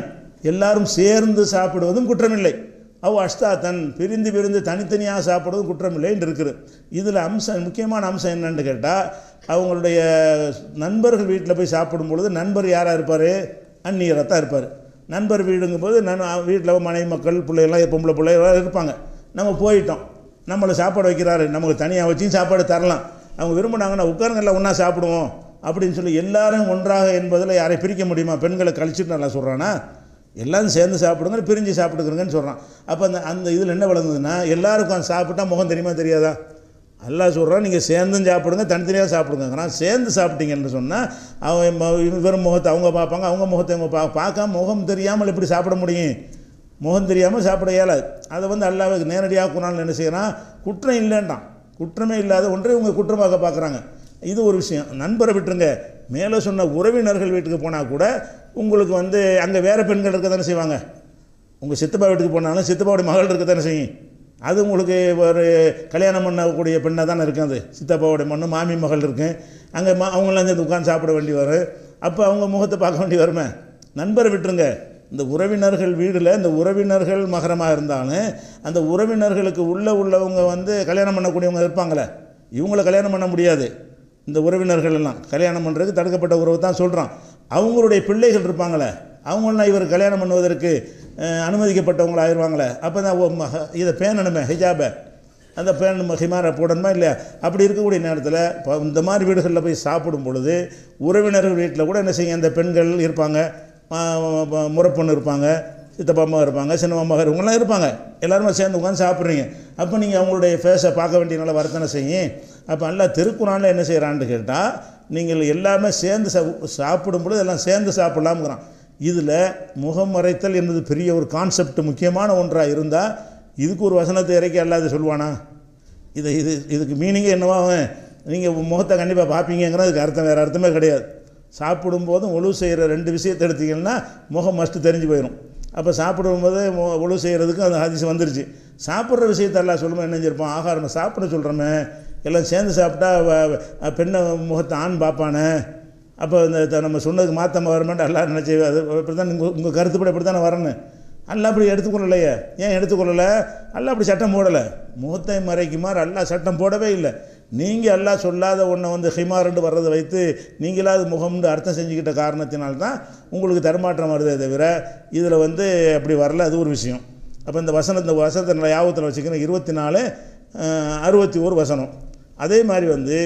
எல்லாரும் சேர்ந்து சாப்பிடுவதும் குற்றமில்லை அவ் அஷ்தாத்தன் பிரிந்து பிரிந்து தனித்தனியாக சாப்பிடுவதும் குற்றமில்லை என்று இருக்குது இதில் அம்சம் முக்கியமான அம்சம் என்னன்னு கேட்டால் அவங்களுடைய நண்பர்கள் வீட்டில் போய் சாப்பிடும் பொழுது நண்பர் யாராக இருப்பார் அந்நியராக தான் இருப்பார் நண்பர் வீடுங்கும்போது நன் வீட்டில் மனைவி மக்கள் பிள்ளைகள்லாம் பொம்பளை பிள்ளைகள்லாம் இருப்பாங்க நம்ம போயிட்டோம் நம்மளை சாப்பாடு வைக்கிறாரு நமக்கு தனியாக வச்சும் சாப்பாடு தரலாம் அவங்க விரும்பினாங்கன்னா உட்காருங்கல்ல ஒன்றா சாப்பிடுவோம் அப்படின்னு சொல்லி எல்லாரும் ஒன்றாக என்பதில் யாரை பிரிக்க முடியுமா பெண்களை கழிச்சுட்டு நல்லா சொல்கிறானா எல்லாரும் சேர்ந்து சாப்பிடுங்க பிரிஞ்சு சாப்பிட்டுக்கிறங்கன்னு சொல்கிறான் அப்போ அந்த அந்த இதில் என்ன விளங்குதுன்னா எல்லாருக்கும் சாப்பிட்டா முகம் தெரியுமா தெரியாதா அல்லாஹ் சொல்கிறான் நீங்கள் சேர்ந்தும் சாப்பிடுங்க தனித்தனியாக சாப்பிடுங்கிறான் சேர்ந்து சாப்பிட்டீங்கன்னு சொன்னால் அவன் ம- வெறும் முகத்தை அவங்க பார்ப்பாங்க அவங்க முகத்தை அவங்க பா பார்க்காம முகம் தெரியாமல் எப்படி சாப்பிட முடியும் முகம் தெரியாமல் சாப்பிட இயலாது அதை வந்து அல்லாவுக்கு நேரடியாக குரான் என்ன செய்யறான் குற்றம் இல்லைன்றான் குற்றமே இல்லாத ஒன்றை இவங்க குற்றமாக பார்க்குறாங்க இது ஒரு விஷயம் நண்பரை விட்டுருங்க மேலே சொன்ன உறவினர்கள் வீட்டுக்கு போனால் கூட உங்களுக்கு வந்து அங்கே வேறு பெண்கள் இருக்க தானே செய்வாங்க உங்கள் சித்தப்பா வீட்டுக்கு போனாலும் சித்தப்பாவுடைய மகள் இருக்க தானே செய்யும் அது உங்களுக்கு ஒரு கல்யாணம் பண்ணக்கூடிய பெண்ணாக தானே இருக்கும் அது சித்தப்பாவுடைய மண்ணு மாமி மகள் இருக்கு அங்கே மா அவங்களாம் சேர்ந்து உட்காந்து சாப்பிட வேண்டி வரும் அப்போ அவங்க முகத்தை பார்க்க வேண்டி வருமே நண்பரை விட்டுருங்க இந்த உறவினர்கள் வீடில் இந்த உறவினர்கள் மகரமாக இருந்தாலும் அந்த உறவினர்களுக்கு உள்ளே உள்ளவங்க வந்து கல்யாணம் பண்ணக்கூடியவங்க இருப்பாங்களே இவங்கள கல்யாணம் பண்ண முடியாது இந்த உறவினர்கள் எல்லாம் கல்யாணம் பண்ணுறதுக்கு தடுக்கப்பட்ட உறவு தான் சொல்கிறான் அவங்களுடைய பிள்ளைகள் இருப்பாங்களே அவங்களாம் இவர் கல்யாணம் பண்ணுவதற்கு அஹ், அனுமதிக்கப்பட்டவங்களா ஆயிடுவாங்களே அப்போ தான் ஓ, மக- இதை பேணணுமே ஹிஜாபை அந்த பேன் ஹிமாரை போடணுமா இல்லையா அப்படி இருக்கக்கூடிய நேரத்தில் இப்போ இந்த மாதிரி வீடுகளில் போய் சாப்பிடும் பொழுது உறவினர்கள் வீட்டில் கூட என்ன செய்யும் அந்த பெண்கள் இருப்பாங்க மா- ம- முறப்பொண்ணு இருப்பாங்க சித்தப்பா அம்மா இருப்பாங்க சின்னம்மா மகர் இவங்கெல்லாம் இருப்பாங்க எல்லாருமே சேர்ந்து உட்காந்து சாப்பிட்றீங்க அப்போ நீங்கள் அவங்களுடைய ஃபேஸை பார்க்க வேண்டிய நல்ல வரத்தனை செய்யும் அப்போ நல்லா திருக்குறானில் என்ன செய்கிறான்னு கேட்டால் நீங்கள் எல்லாமே சேர்ந்து சா சாப்பிடும் பொழுது எல்லாம் சேர்ந்து சாப்பிடலாம்ங்கிறான் இதில் முகம் மறைத்தல் என்பது பெரிய ஒரு கான்செப்ட் முக்கியமான ஒன்றாக இருந்தால் இதுக்கு ஒரு வசனத்தை இறக்கி அல்லாது சொல்லுவானா இது இது இதுக்கு மீனிங்கே என்னவாகும் நீங்கள் முகத்தை கண்டிப்பாக பார்ப்பீங்கிறதுக்கு அர்த்தம் வேறு அர்த்தமே கிடையாது சாப்பிடும்போதும் ஒழு செய்கிற ரெண்டு விஷயத்தை எடுத்தீங்கன்னா முகம் மஸ்ட்டு தெரிஞ்சு போயிடும் அப்போ சாப்பிடும்போது மு- ஒழு செய்கிறதுக்கு அந்த ஹதீஸ் வந்துருச்சு சாப்பிட்ற விஷயத்தை எல்லாம் சொல்லும்போது என்ன செஞ்சிருப்போம் ஆகாரம் சாப்பிட சொல்கிறோமே எல்லாம் சேர்ந்து சாப்பிட்டா வ- வ- பெண்ணை முகத்தை ஆண் பார்ப்பானே அப்போ இந்த த- நம்ம சொன்னதுக்கு மாற்றம் வரமாட்டேன் எல்லாம் நினச்சி அது இப்படி தான் உங்கள் உங்கள் கருத்துப்படி இப்படி தானே வரணும் அல்ல அப்படி எடுத்துக்கொள்ளலையே ஏன் எடுத்துக்கொள்ளலை அல்ல அப்படி சட்டம் போடலை முகத்தை மறைக்குமாறு அல்லாஹ் சட்டம் போடவே இல்லை நீங்கள் அல்லாஹ் சொல்லாத ஒன்றை வந்து ஹிமாரண்டு வர்றதை வைத்து நீங்களாவது முகம்னு அர்த்தம் செஞ்சுக்கிட்ட காரணத்தினால்தான் உங்களுக்கு தடுமாற்றம் வருதே தவிர இதில் வந்து அப்படி வரல அது ஒரு விஷயம் அப்போ இந்த வசனம் இந்த வசனத்தை நல்லா யாபத்தில் வச்சுக்கணும் இருபத்தி நாலு அறுபத்தி ஒரு வசனம் அதே மாதிரி வந்து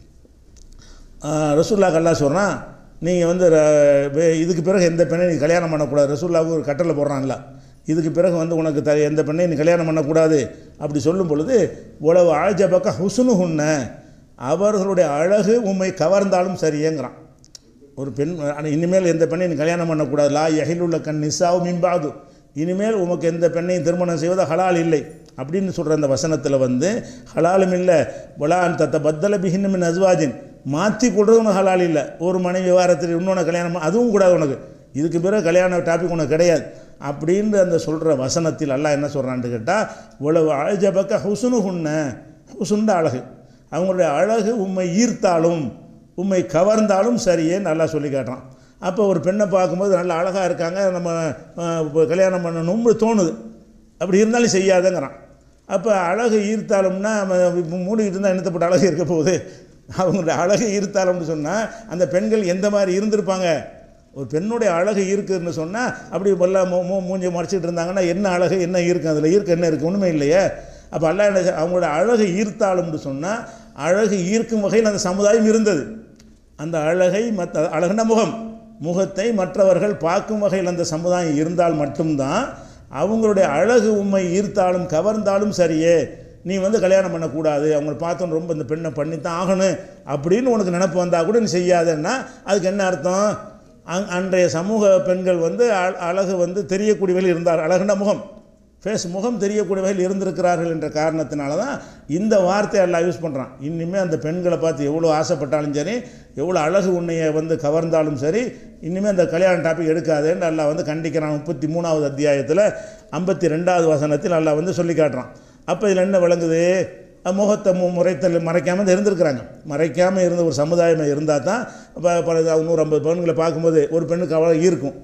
ரசூல்லா கல்லா சொல்கிறான் நீங்கள் வந்து ர- வே- இதுக்கு பிறகு எந்த பெண்ணை நீ கல்யாணம் பண்ணக்கூடாது ரசூல்லாவுக்கு ஒரு கட்டளை போடுறான்ல இதுக்கு பிறகு வந்து உனக்கு த எந்த பெண்ணை நீ கல்யாணம் பண்ணக்கூடாது அப்படி சொல்லும் பொழுது உழவு ஆழ்ஜபக்க ஹுசுனு ஹுன்ன அவர்களுடைய அழகு உம்மை கவர்ந்தாலும் சரியேங்கிறான் ஒரு பெண் ஆனா இனிமேல் எந்த பெண்ணையும் நீ கல்யாணம் பண்ணக்கூடாது லா யஹிலுள்ள கண் நிசாவு மின்பாது இனிமேல் உமக்கு எந்த பெண்ணையும் திருமணம் செய்வது ஹலால் இல்லை அப்படின்னு சொல்கிற அந்த வசனத்தில் வந்து ஹலாலும் இல்லை வலான் தத்த பத்தல பிஹின்னு மின் அஸ்வாஜின் மாற்றி கொடுறது உனக்கு ஹலால் இல்லை ஒரு மனைவி விவகாரத்தில் இன்னொன்று கல்யாணம் பண்ண- அதுவும் கூடாது உனக்கு இதுக்கு பிறகு கல்யாண டாபிக் உனக்கு கிடையாது அப்படின்ற அந்த சொல்கிற வசனத்தில் அல்லாஹ் என்ன சொல்கிறான்னு கேட்டால் உழவு அழஜபக்க ஹுசுனு ஹுன்ன ஹுசுண்ட அழகு அவங்களுடைய அழகு உம்மை ஈர்த்தாலும் உம்மை கவர்ந்தாலும் சரியே நல்லா சொல்லி காட்டுறான் அப்போ ஒரு பெண்ணை பார்க்கும்போது நல்லா அழகாக இருக்காங்க நம்ம அஹ், இப்போ கல்யாணம் பண்ணணும்னு தோணுது அப்படி இருந்தாலும் செய்யாதங்கிறான் அப்போ அழகு ஈர்த்தாலும்னா நம்ம மூடிக்கிட்டு இருந்தால் என்னத்தப்பட்ட அழகு இருக்க போகுது அவங்களுடைய அழகு ஈர்த்தாலும்னு சொன்னால் அந்த பெண்கள் எந்த மாதிரி இருந்திருப்பாங்க ஒரு பெண்ணுடைய அழகு இருக்குதுன்னு சொன்னால் அப்படி எல்லாம் மூ மூ மூஞ்சி மறைச்சிட்டு இருந்தாங்கன்னா என்ன அழகு என்ன இருக்கு அதில் ஈர்க்க என்ன இருக்குது ஒன்றுமே இல்லையே அப்போ அல்ல என்ன செய்- அவங்களோட அழகு ஈர்த்தாலும்னு சொன்னால் அழகு ஈர்க்கும் வகையில் அந்த சமுதாயம் இருந்தது அந்த அழகை மற்ற அழகுன முகம் முகத்தை மற்றவர்கள் பார்க்கும் வகையில் அந்த சமுதாயம் இருந்தால் மட்டும்தான் அவங்களுடைய அழகு உண்மை ஈர்த்தாலும் கவர்ந்தாலும் சரியே நீ வந்து கல்யாணம் பண்ணக்கூடாது அவங்கள பார்த்தோன்னு ரொம்ப இந்த பெண்ணை பண்ணித்தான் ஆகணும் அப்படின்னு உனக்கு நினப்பு வந்தால் கூட நீ செய்யாதன்னா அதுக்கு என்ன அர்த்தம் அங் அன்றைய சமூக பெண்கள் வந்து அ- அழகு வந்து தெரியக்கூடிய வகையில் இருந்தார் அழகுன முகம் ஃபேஸ் முகம் தெரியக்கூடிய வகையில் இருந்திருக்கிறார்கள் என்ற காரணத்தினால தான் இந்த வார்த்தையை எல்லாம் யூஸ் பண்ணுறான் இனிமேல் அந்த பெண்களை பார்த்து எவ்வளோ ஆசைப்பட்டாலும் சரி எவ்வளோ அழகு உன்னைய வந்து கவர்ந்தாலும் சரி இனிமேல் அந்த கல்யாண டாபிக் எடுக்காதேன்னு அல்லாஹ் வந்து கண்டிக்கிறான் முப்பத்தி மூணாவது அத்தியாயத்தில் ஐம்பத்தி ரெண்டாவது வசனத்தில் அல்லாஹ் வந்து சொல்லி காட்டுறான் அப்போ இதில் என்ன விளங்குது அஹ் முகத்தை மு முறைத்தல் மறைக்காமல் தான் இருந்திருக்கிறாங்க மறைக்காமல் இருந்த ஒரு சமுதாயம் இருந்தால் தான் இப்போ பல நூறு ஐம்பது பெண்களை பார்க்கும்போது ஒரு பெண்ணுக்கு அவ்வளோ ஈர்க்கும்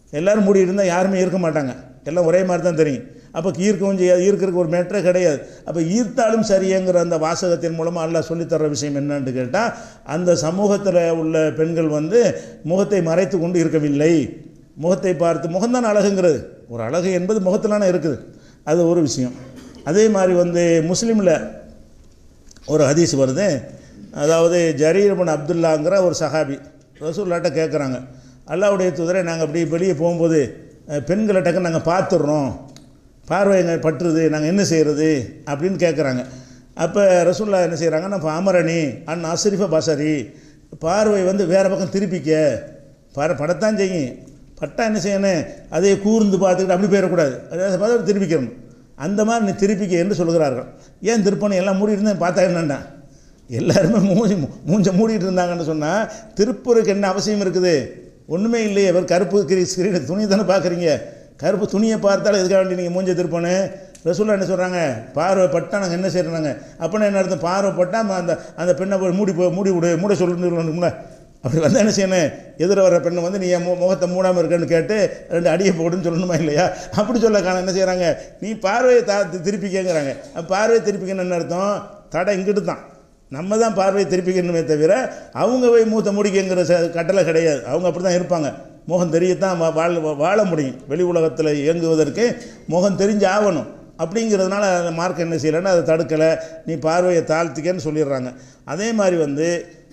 எல்லோரும் மூடி இருந்தால் யாருமே இருக்க மாட்டாங்க எல்லாம் ஒரே மாதிரி தான் தெரியும் அப்போ ஈர்க்கவும் செய்யாது ஈர்க்கிறதுக்கு ஒரு மேட்டரே கிடையாது அப்போ ஈர்த்தாலும் சரியங்கிற அந்த வாசகத்தின் மூலமாக அல்லாஹ் சொல்லித்தர விஷயம் என்னன்னு கேட்டால் அந்த சமூகத்தில் உள்ள பெண்கள் வந்து முகத்தை மறைத்து கொண்டு இருக்கவில்லை முகத்தை பார்த்து முகம்தான் அழகுங்கிறது ஒரு அழகு என்பது முகத்திலான இருக்குது அது ஒரு விஷயம் அதே மாதிரி வந்து முஸ்லீமில் ஒரு ஹதீஸ் வருது அதாவது ஜரீரபன் அப்துல்லாங்கிற ஒரு சஹாபி ரசூல்லாட்ட கேட்குறாங்க அல்லாவுடைய தூதரை நாங்கள் அப்படி வெளியே போகும்போது அஹ், பெண்களை டக்கு நாங்கள் பார்த்துடுறோம் பார்வை எங்க பற்றுது நாங்கள் என்ன செய்கிறது அப்படின்னு கேட்குறாங்க அப்போ ரசூல்லா என்ன செய்கிறாங்க நம்ம அமரணி அன் அஸ்ரிஃப பசரி பார்வை வந்து வேறு பக்கம் திருப்பிக்க பார படத்தான் செய்யும் பட்டா என்ன செய்யணும் அதை கூர்ந்து பார்த்துக்கிட்டு அப்படி போயிடக்கூடாது அதை பார்த்து திருப்பிக்கணும் அந்த மாதிரி நீ திருப்பிக்க என்று சொல்கிறார்கள் ஏன் திருப்பணி எல்லாம் மூடி இருந்தேன் பார்த்தா என்னண்டா எல்லாருமே மூஞ்சி மூஞ்ச மூடிட்டு இருந்தாங்கன்னு சொன்னால் திருப்பூருக்கு என்ன அவசியம் இருக்குது ஒன்றுமே இல்லையே இவர் கருப்பு கிரி ஸ்கிரீன் துணி தானே பார்க்குறீங்க கருப்பு துணியை பார்த்தாலும் எதுக்காக வேண்டி நீங்கள் மூஞ்ச திருப்பணும் ரசூல்லா என்ன சொல்கிறாங்க பார்வை பட்டா நாங்கள் என்ன செய்கிறாங்க அப்படின்னா என்ன அர்த்தம் பார்வை பட்டால் அந்த அந்த பெண்ணை போய் மூடி போ மூடி விடு மூட சொல்லுன்னு அப்படி வந்து என்ன செய்யணும் எதிர வர பெண்ணை வந்து நீ என் மு முகத்தை மூடாமல் இருக்கேன்னு கேட்டு ரெண்டு அடியை போடுன்னு சொல்லணுமா இல்லையா அப்படி சொல்ல காண என்ன செய்கிறாங்க நீ பார்வையை தா திருப்பிக்கங்கிறாங்க அப்ப பார்வையை திருப்பிக்கன்னு என்ன அர்த்தம் தடை இங்கிட்டு தான் நம்ம தான் பார்வையை திருப்பிக்கணுமே தவிர அவங்க போய் மூத்த முடிக்கங்கிற ச கட்டளை கிடையாது அவங்க அப்படி தான் இருப்பாங்க முகம் தெரியத்தான் வா- வாழ வாழ முடியும் வெளி உலகத்தில் இயங்குவதற்கு முகம் தெரிஞ்சு ஆகணும் அப்படிங்கிறதுனால அந்த மார்க் என்ன செய்யலைன்னா அதை தடுக்கலை நீ பார்வையை தாழ்த்திக்கன்னு சொல்லிடுறாங்க அதே மாதிரி வந்து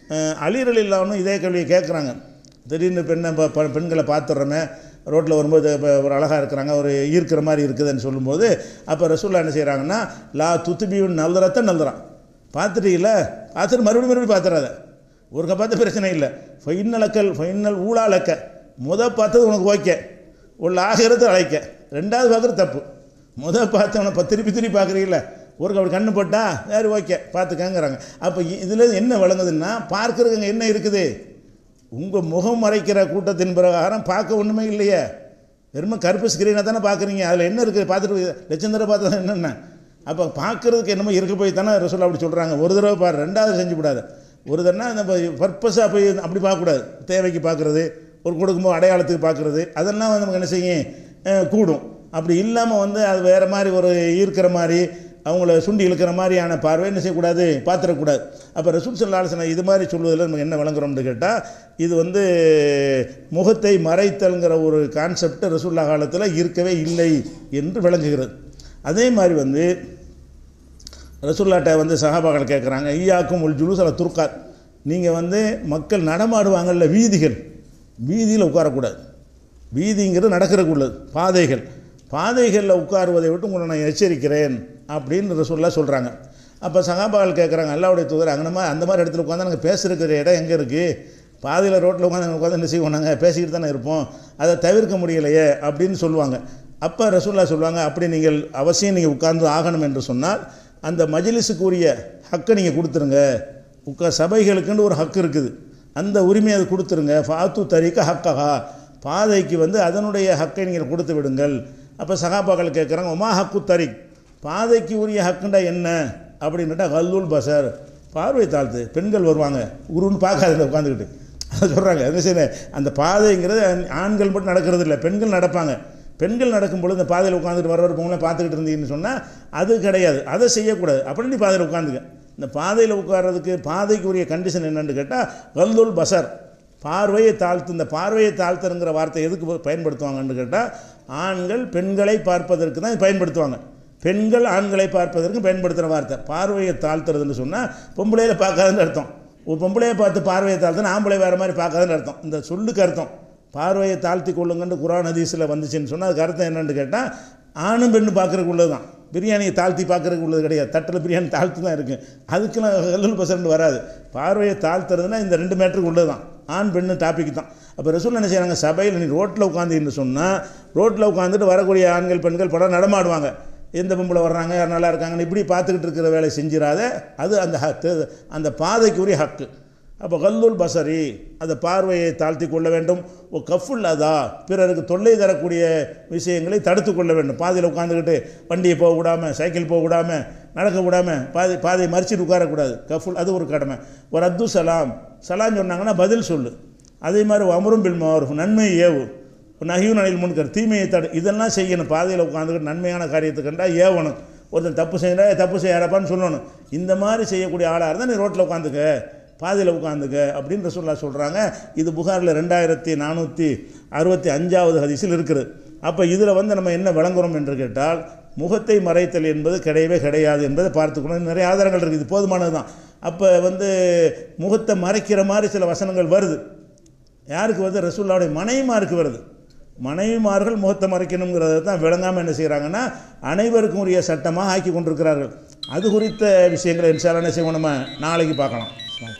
அலிரல் இல்லாமல் இதே கேள்வியை கேட்குறாங்க திடீர்னு பெண்ணை ப- ப- பெண்களை பார்த்துட்றோமே ரோட்டில் வரும்போது இப்போ ஒரு அழகாக இருக்கிறாங்க ஒரு ஈர்க்கிற மாதிரி இருக்குதுன்னு சொல்லும்போது அப்போ ரசூல்லா என்ன செய்கிறாங்கன்னா லா துத்துபியும் நல்லறத்த நல்லறான் பார்த்துட்டீங்கள பார்த்துட்டு மறுபடியும் மறுபடியும் பார்த்துறாத ஒருக்க பார்த்து பிரச்சனை இல்லை ஃபைனலக்கல் ஃபைனல் ஊழாலக்க முத பார்த்தது உனக்கு ஓகே உள்ள ஆகிறது அழைக்க ரெண்டாவது பார்க்குறது தப்பு முத பார்த்தவனை இப்போ திருப்பி திருப்பி பார்க்குறீங்கள ஒரு அப்படி கண்ணு போட்டா சரி ஓகே பார்த்துக்கங்கிறாங்க அப்போ இதில் என்ன விளங்குதுன்னா பார்க்குறதுங்க என்ன இருக்குது உங்கள் முகம் மறைக்கிற கூட்டத்தின் பிரகாரம் பார்க்க ஒன்றுமே இல்லையே வெறும கருப்பு ஸ்க்ரீனை தானே பார்க்குறீங்க அதில் என்ன இருக்குது பார்த்துட்டு லட்சம் தடவை பார்த்தா என்னென்ன அப்போ பார்க்குறதுக்கு என்னமோ இருக்க போய் தானே ரசூல் அப்படி சொல்கிறாங்க ஒரு தடவை பாரு ரெண்டாவது செஞ்சு விடாது ஒரு தடவை நம்ம பர்பஸாக போய் அப்படி பார்க்கக்கூடாது தேவைக்கு பார்க்குறது ஒரு கொடுக்கும்போது அடையாளத்துக்கு பார்க்குறது அதெல்லாம் வந்து நமக்கு என்ன செய்யும் அஹ், கூடும் அப்படி இல்லாமல் வந்து அது வேறு மாதிரி ஒரு ஈர்க்கிற மாதிரி அவங்கள சுண்டி இழுக்கிற மாதிரியான பார்வை என்ன செய்யக்கூடாது பார்த்துடக்கூடாது அப்போ ரசூல் சல்லாஹ் இது மாதிரி சொல்வதில் நமக்கு என்ன விளங்குறோம்னு கேட்டால் இது வந்து முகத்தை மறைத்தல்ங்கிற ஒரு கான்செப்ட் ரசூல்லா காலத்தில் இருக்கவே இல்லை என்று விளங்குகிறது அதே மாதிரி வந்து ரசூல்லாட்ட வந்து சஹாபாக்கள் கேட்குறாங்க ஈயாக்கும் உள் ஜுலூசல துர்காத் நீங்கள் வந்து மக்கள் நடமாடுவாங்கல்ல வீதிகள் வீதியில் உட்காரக்கூடாது வீதிங்கிறது நடக்கிறதுக்கு உள்ளது பாதைகள் பாதைகளில் உட்காருவதை விட்டு உங்களை நான் எச்சரிக்கிறேன் அப்படின்னு ரசூல்லா சொல்கிறாங்க அப்போ சகாபாக்கள் கேட்குறாங்க அல்லாவுடைய தூதர் அங்கே மாதிரி அந்த மாதிரி இடத்துல உட்காந்து நாங்கள் பேசுகிற இடம் எங்கே இருக்குது பாதியில் ரோட்டில் உட்காந்து உட்காந்து என்ன செய்வோம் நாங்கள் பேசிக்கிட்டு தானே இருப்போம் அதை தவிர்க்க முடியலையே அப்படின்னு சொல்லுவாங்க அப்போ ரசூல்லா சொல்லுவாங்க அப்படி நீங்கள் அவசியம் நீங்கள் உட்கார்ந்து ஆகணும் என்று சொன்னால் அந்த மஜ்லிஸுக்குரிய ஹக்கை நீங்கள் கொடுத்துருங்க உட்கா சபைகளுக்குன்னு ஒரு ஹக்கு இருக்குது அந்த உரிமையை அது கொடுத்துருங்க ஃபாத்து தரிக்க ஹக்கஹா பாதைக்கு வந்து அதனுடைய ஹக்கை நீங்கள் கொடுத்து விடுங்கள் அப்போ சகாபாக்கள் கேட்குறாங்க உமா ஹக்கு தரிக் பாதைக்கு உரிய ஹக்குண்டா என்ன அப்படின்னுட்டா கல்லூல் பசர் பார்வை தாழ்த்து பெண்கள் வருவாங்க உருன்னு பார்க்காதுல உட்காந்துக்கிட்டு அதை சொல்கிறாங்க என்ன செய்ய அந்த பாதைங்கிறது ஆண்கள் மட்டும் நடக்கிறது இல்லை பெண்கள் நடப்பாங்க பெண்கள் நடக்கும் பொழுது இந்த பாதையில் உட்காந்துட்டு வர போங்களாம் பார்த்துக்கிட்டு இருந்தீங்கன்னு சொன்னால் அது கிடையாது அதை செய்யக்கூடாது அப்படி நீ பாதையில் உட்காந்துக்க இந்த பாதையில் உட்கார்றதுக்கு பாதைக்கு உரிய கண்டிஷன் என்னன்னு கேட்டால் கல்லுல் பசர் பார்வையை தாழ்த்து இந்த பார்வையை தாழ்த்துங்கிற வார்த்தை எதுக்கு பயன்படுத்துவாங்கன்னு கேட்டால் ஆண்கள் பெண்களை பார்ப்பதற்கு தான் பயன்படுத்துவாங்க பெண்கள் ஆண்களை பார்ப்பதற்கு பயன்படுத்துகிற வார்த்தை பார்வையை தாழ்த்துறதுன்னு சொன்னால் பொம்பளையில பார்க்காதுன்னு அர்த்தம் ஒரு பொம்பளையை பார்த்து பார்வையை தாழ்த்துனா ஆம்பளை வேறு மாதிரி பார்க்காதுன்னு அர்த்தம் இந்த சொல்லுக்கு அர்த்தம் பார்வையை தாழ்த்தி கொள்ளுங்கன்னு குரான் ஹதீஸில் வந்துச்சுன்னு சொன்னால் அதுக்கு அர்த்தம் என்னன்னு கேட்டால் ஆணும் பெண்ணும் பார்க்குறதுக்கு உள்ளது தான் பிரியாணியை தாழ்த்தி பார்க்குறதுக்கு உள்ளது கிடையாது தட்டில் பிரியாணி தாழ்த்து தான் இருக்குது அதுக்கெல்லாம் கல்லூல் பர்சன்ட் வராது பார்வையை தாழ்த்துறதுன்னா இந்த ரெண்டு மேட்டருக்கு உள்ளது தான் ஆண் பெண்ணு டாபிக் தான் அப்போ ரசூல் என்ன செய்கிறாங்க சபையில் நீ ரோட்டில் உட்காந்துன்னு சொன்னால் ரோட்டில் உட்காந்துட்டு வரக்கூடிய ஆண்கள் பெண்கள் படம் நடமாடுவாங்க எந்த பொம்பளை வர்றாங்க யார் நல்லா இருக்காங்கன்னு இப்படி பார்த்துக்கிட்டு இருக்கிற வேலையை செஞ்சிடாத அது அந்த ஹக்கு அந்த பாதைக்குரிய ஹக்கு அப்போ கல்லுல் பசரி அந்த பார்வையை தாழ்த்தி கொள்ள வேண்டும் ஓ கஃபுல் அதா பிறருக்கு தொல்லை தரக்கூடிய விஷயங்களை தடுத்து கொள்ள வேண்டும் பாதையில் உட்காந்துக்கிட்டு வண்டியை போக விடாமல் சைக்கிள் போக விடாமல் நடக்க விடாமல் பாதை பாதையை மறிச்சிட்டு உட்காரக்கூடாது கஃபுல் அது ஒரு கடமை ஒரு அத்து சலாம் சலாம் சொன்னாங்கன்னா பதில் சொல்லு அதே மாதிரி அமரும் பில் மாறும் நன்மை ஏவு நகியூன் அணில் முன்கர் தீமையை தடு இதெல்லாம் செய்யணும் பாதையில் உட்காந்துக்கிட்டு நன்மையான காரியத்தை கண்டா ஏவணும் ஒருத்தன் தப்பு செய்யறா தப்பு செய்யறப்பான்னு சொல்லணும் இந்த மாதிரி செய்யக்கூடிய ஆளாக இருந்தால் நீ ரோட்டில் உட்காந்துக்க பாதையில் உட்காந்துக்க அப்படின்னு ரசூல்லா சொல்கிறாங்க இது புகாரில் ரெண்டாயிரத்தி நானூற்றி அறுபத்தி அஞ்சாவது ஹதீஸில் இருக்குது அப்போ இதில் வந்து நம்ம என்ன விளங்குறோம் என்று கேட்டால் முகத்தை மறைத்தல் என்பது கிடையவே கிடையாது என்பதை பார்த்துக்கணும் நிறைய ஆதாரங்கள் இருக்குது இது போதுமானது தான் அப்போ வந்து முகத்தை மறைக்கிற மாதிரி சில வசனங்கள் வருது யாருக்கு வருது ரசூல்லாவுடைய மனைவிமாருக்கு வருது மனைவிமார்கள் முகத்தை மறைக்கணுங்கிறத தான் விளங்காமல் என்ன செய்கிறாங்கன்னா அனைவருக்கும் உரிய சட்டமாக ஆக்கி கொண்டிருக்கிறார்கள் அது குறித்த விஷயங்களை இன்ஷால்லா என்ன செய்வோம் நம்ம நாளைக்கு பார்க்கலாம்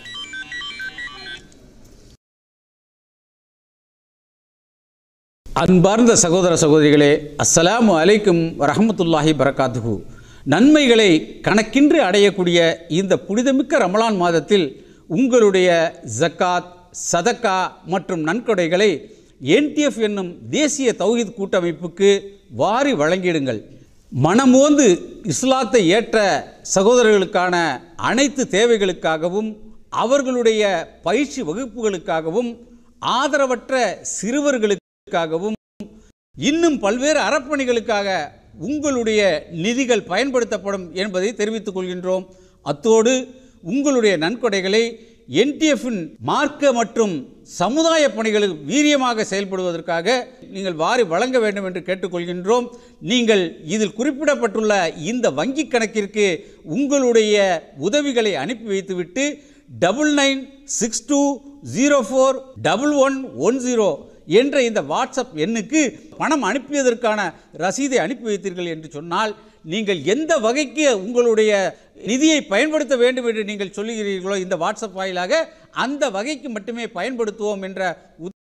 அன்பார்ந்த சகோதர சகோதரிகளே அஸ்ஸலாமு அலைக்கும் வரஹமத்துல்லாஹி பரகாத்துஹு நன்மைகளை கணக்கின்றி அடையக்கூடிய இந்த புனிதமிக்க ரமலான் மாதத்தில் உங்களுடைய ஜக்காத் சதக்கா மற்றும் நன்கொடைகளை என்டிஎஃப் என்னும் தேசிய தௌஹீத் கூட்டமைப்புக்கு வாரி வழங்கிடுங்கள் மனமோந்து இஸ்லாத்தை ஏற்ற சகோதரர்களுக்கான அனைத்து தேவைகளுக்காகவும் அவர்களுடைய பயிற்சி வகுப்புகளுக்காகவும் ஆதரவற்ற சிறுவர்களுக்காகவும் இன்னும் பல்வேறு அறப்பணிகளுக்காக உங்களுடைய நிதிகள் பயன்படுத்தப்படும் என்பதை தெரிவித்துக் கொள்கின்றோம் அத்தோடு உங்களுடைய நன்கொடைகளை என்டிஎஃப்பின் மார்க்க மற்றும் சமுதாய பணிகளில் வீரியமாக செயல்படுவதற்காக நீங்கள் வாரி வழங்க வேண்டும் என்று கேட்டுக்கொள்கின்றோம் நீங்கள் இதில் குறிப்பிடப்பட்டுள்ள இந்த வங்கி கணக்கிற்கு உங்களுடைய உதவிகளை அனுப்பி வைத்துவிட்டு double nine six two zero four double one one zero என்ற இந்த வாட்ஸ்அப் எண்ணுக்கு பணம் அனுப்பியதற்கான ரசீதை அனுப்பி வைத்தீர்கள் என்று சொன்னால் நீங்கள் எந்த வகைக்கு உங்களுடைய நிதியை பயன்படுத்த வேண்டும் என்று நீங்கள் சொல்லுகிறீர்களோ இந்த வாட்ஸ்அப் வாயிலாக அந்த வகைக்கு மட்டுமே பயன்படுத்துவோம் என்ற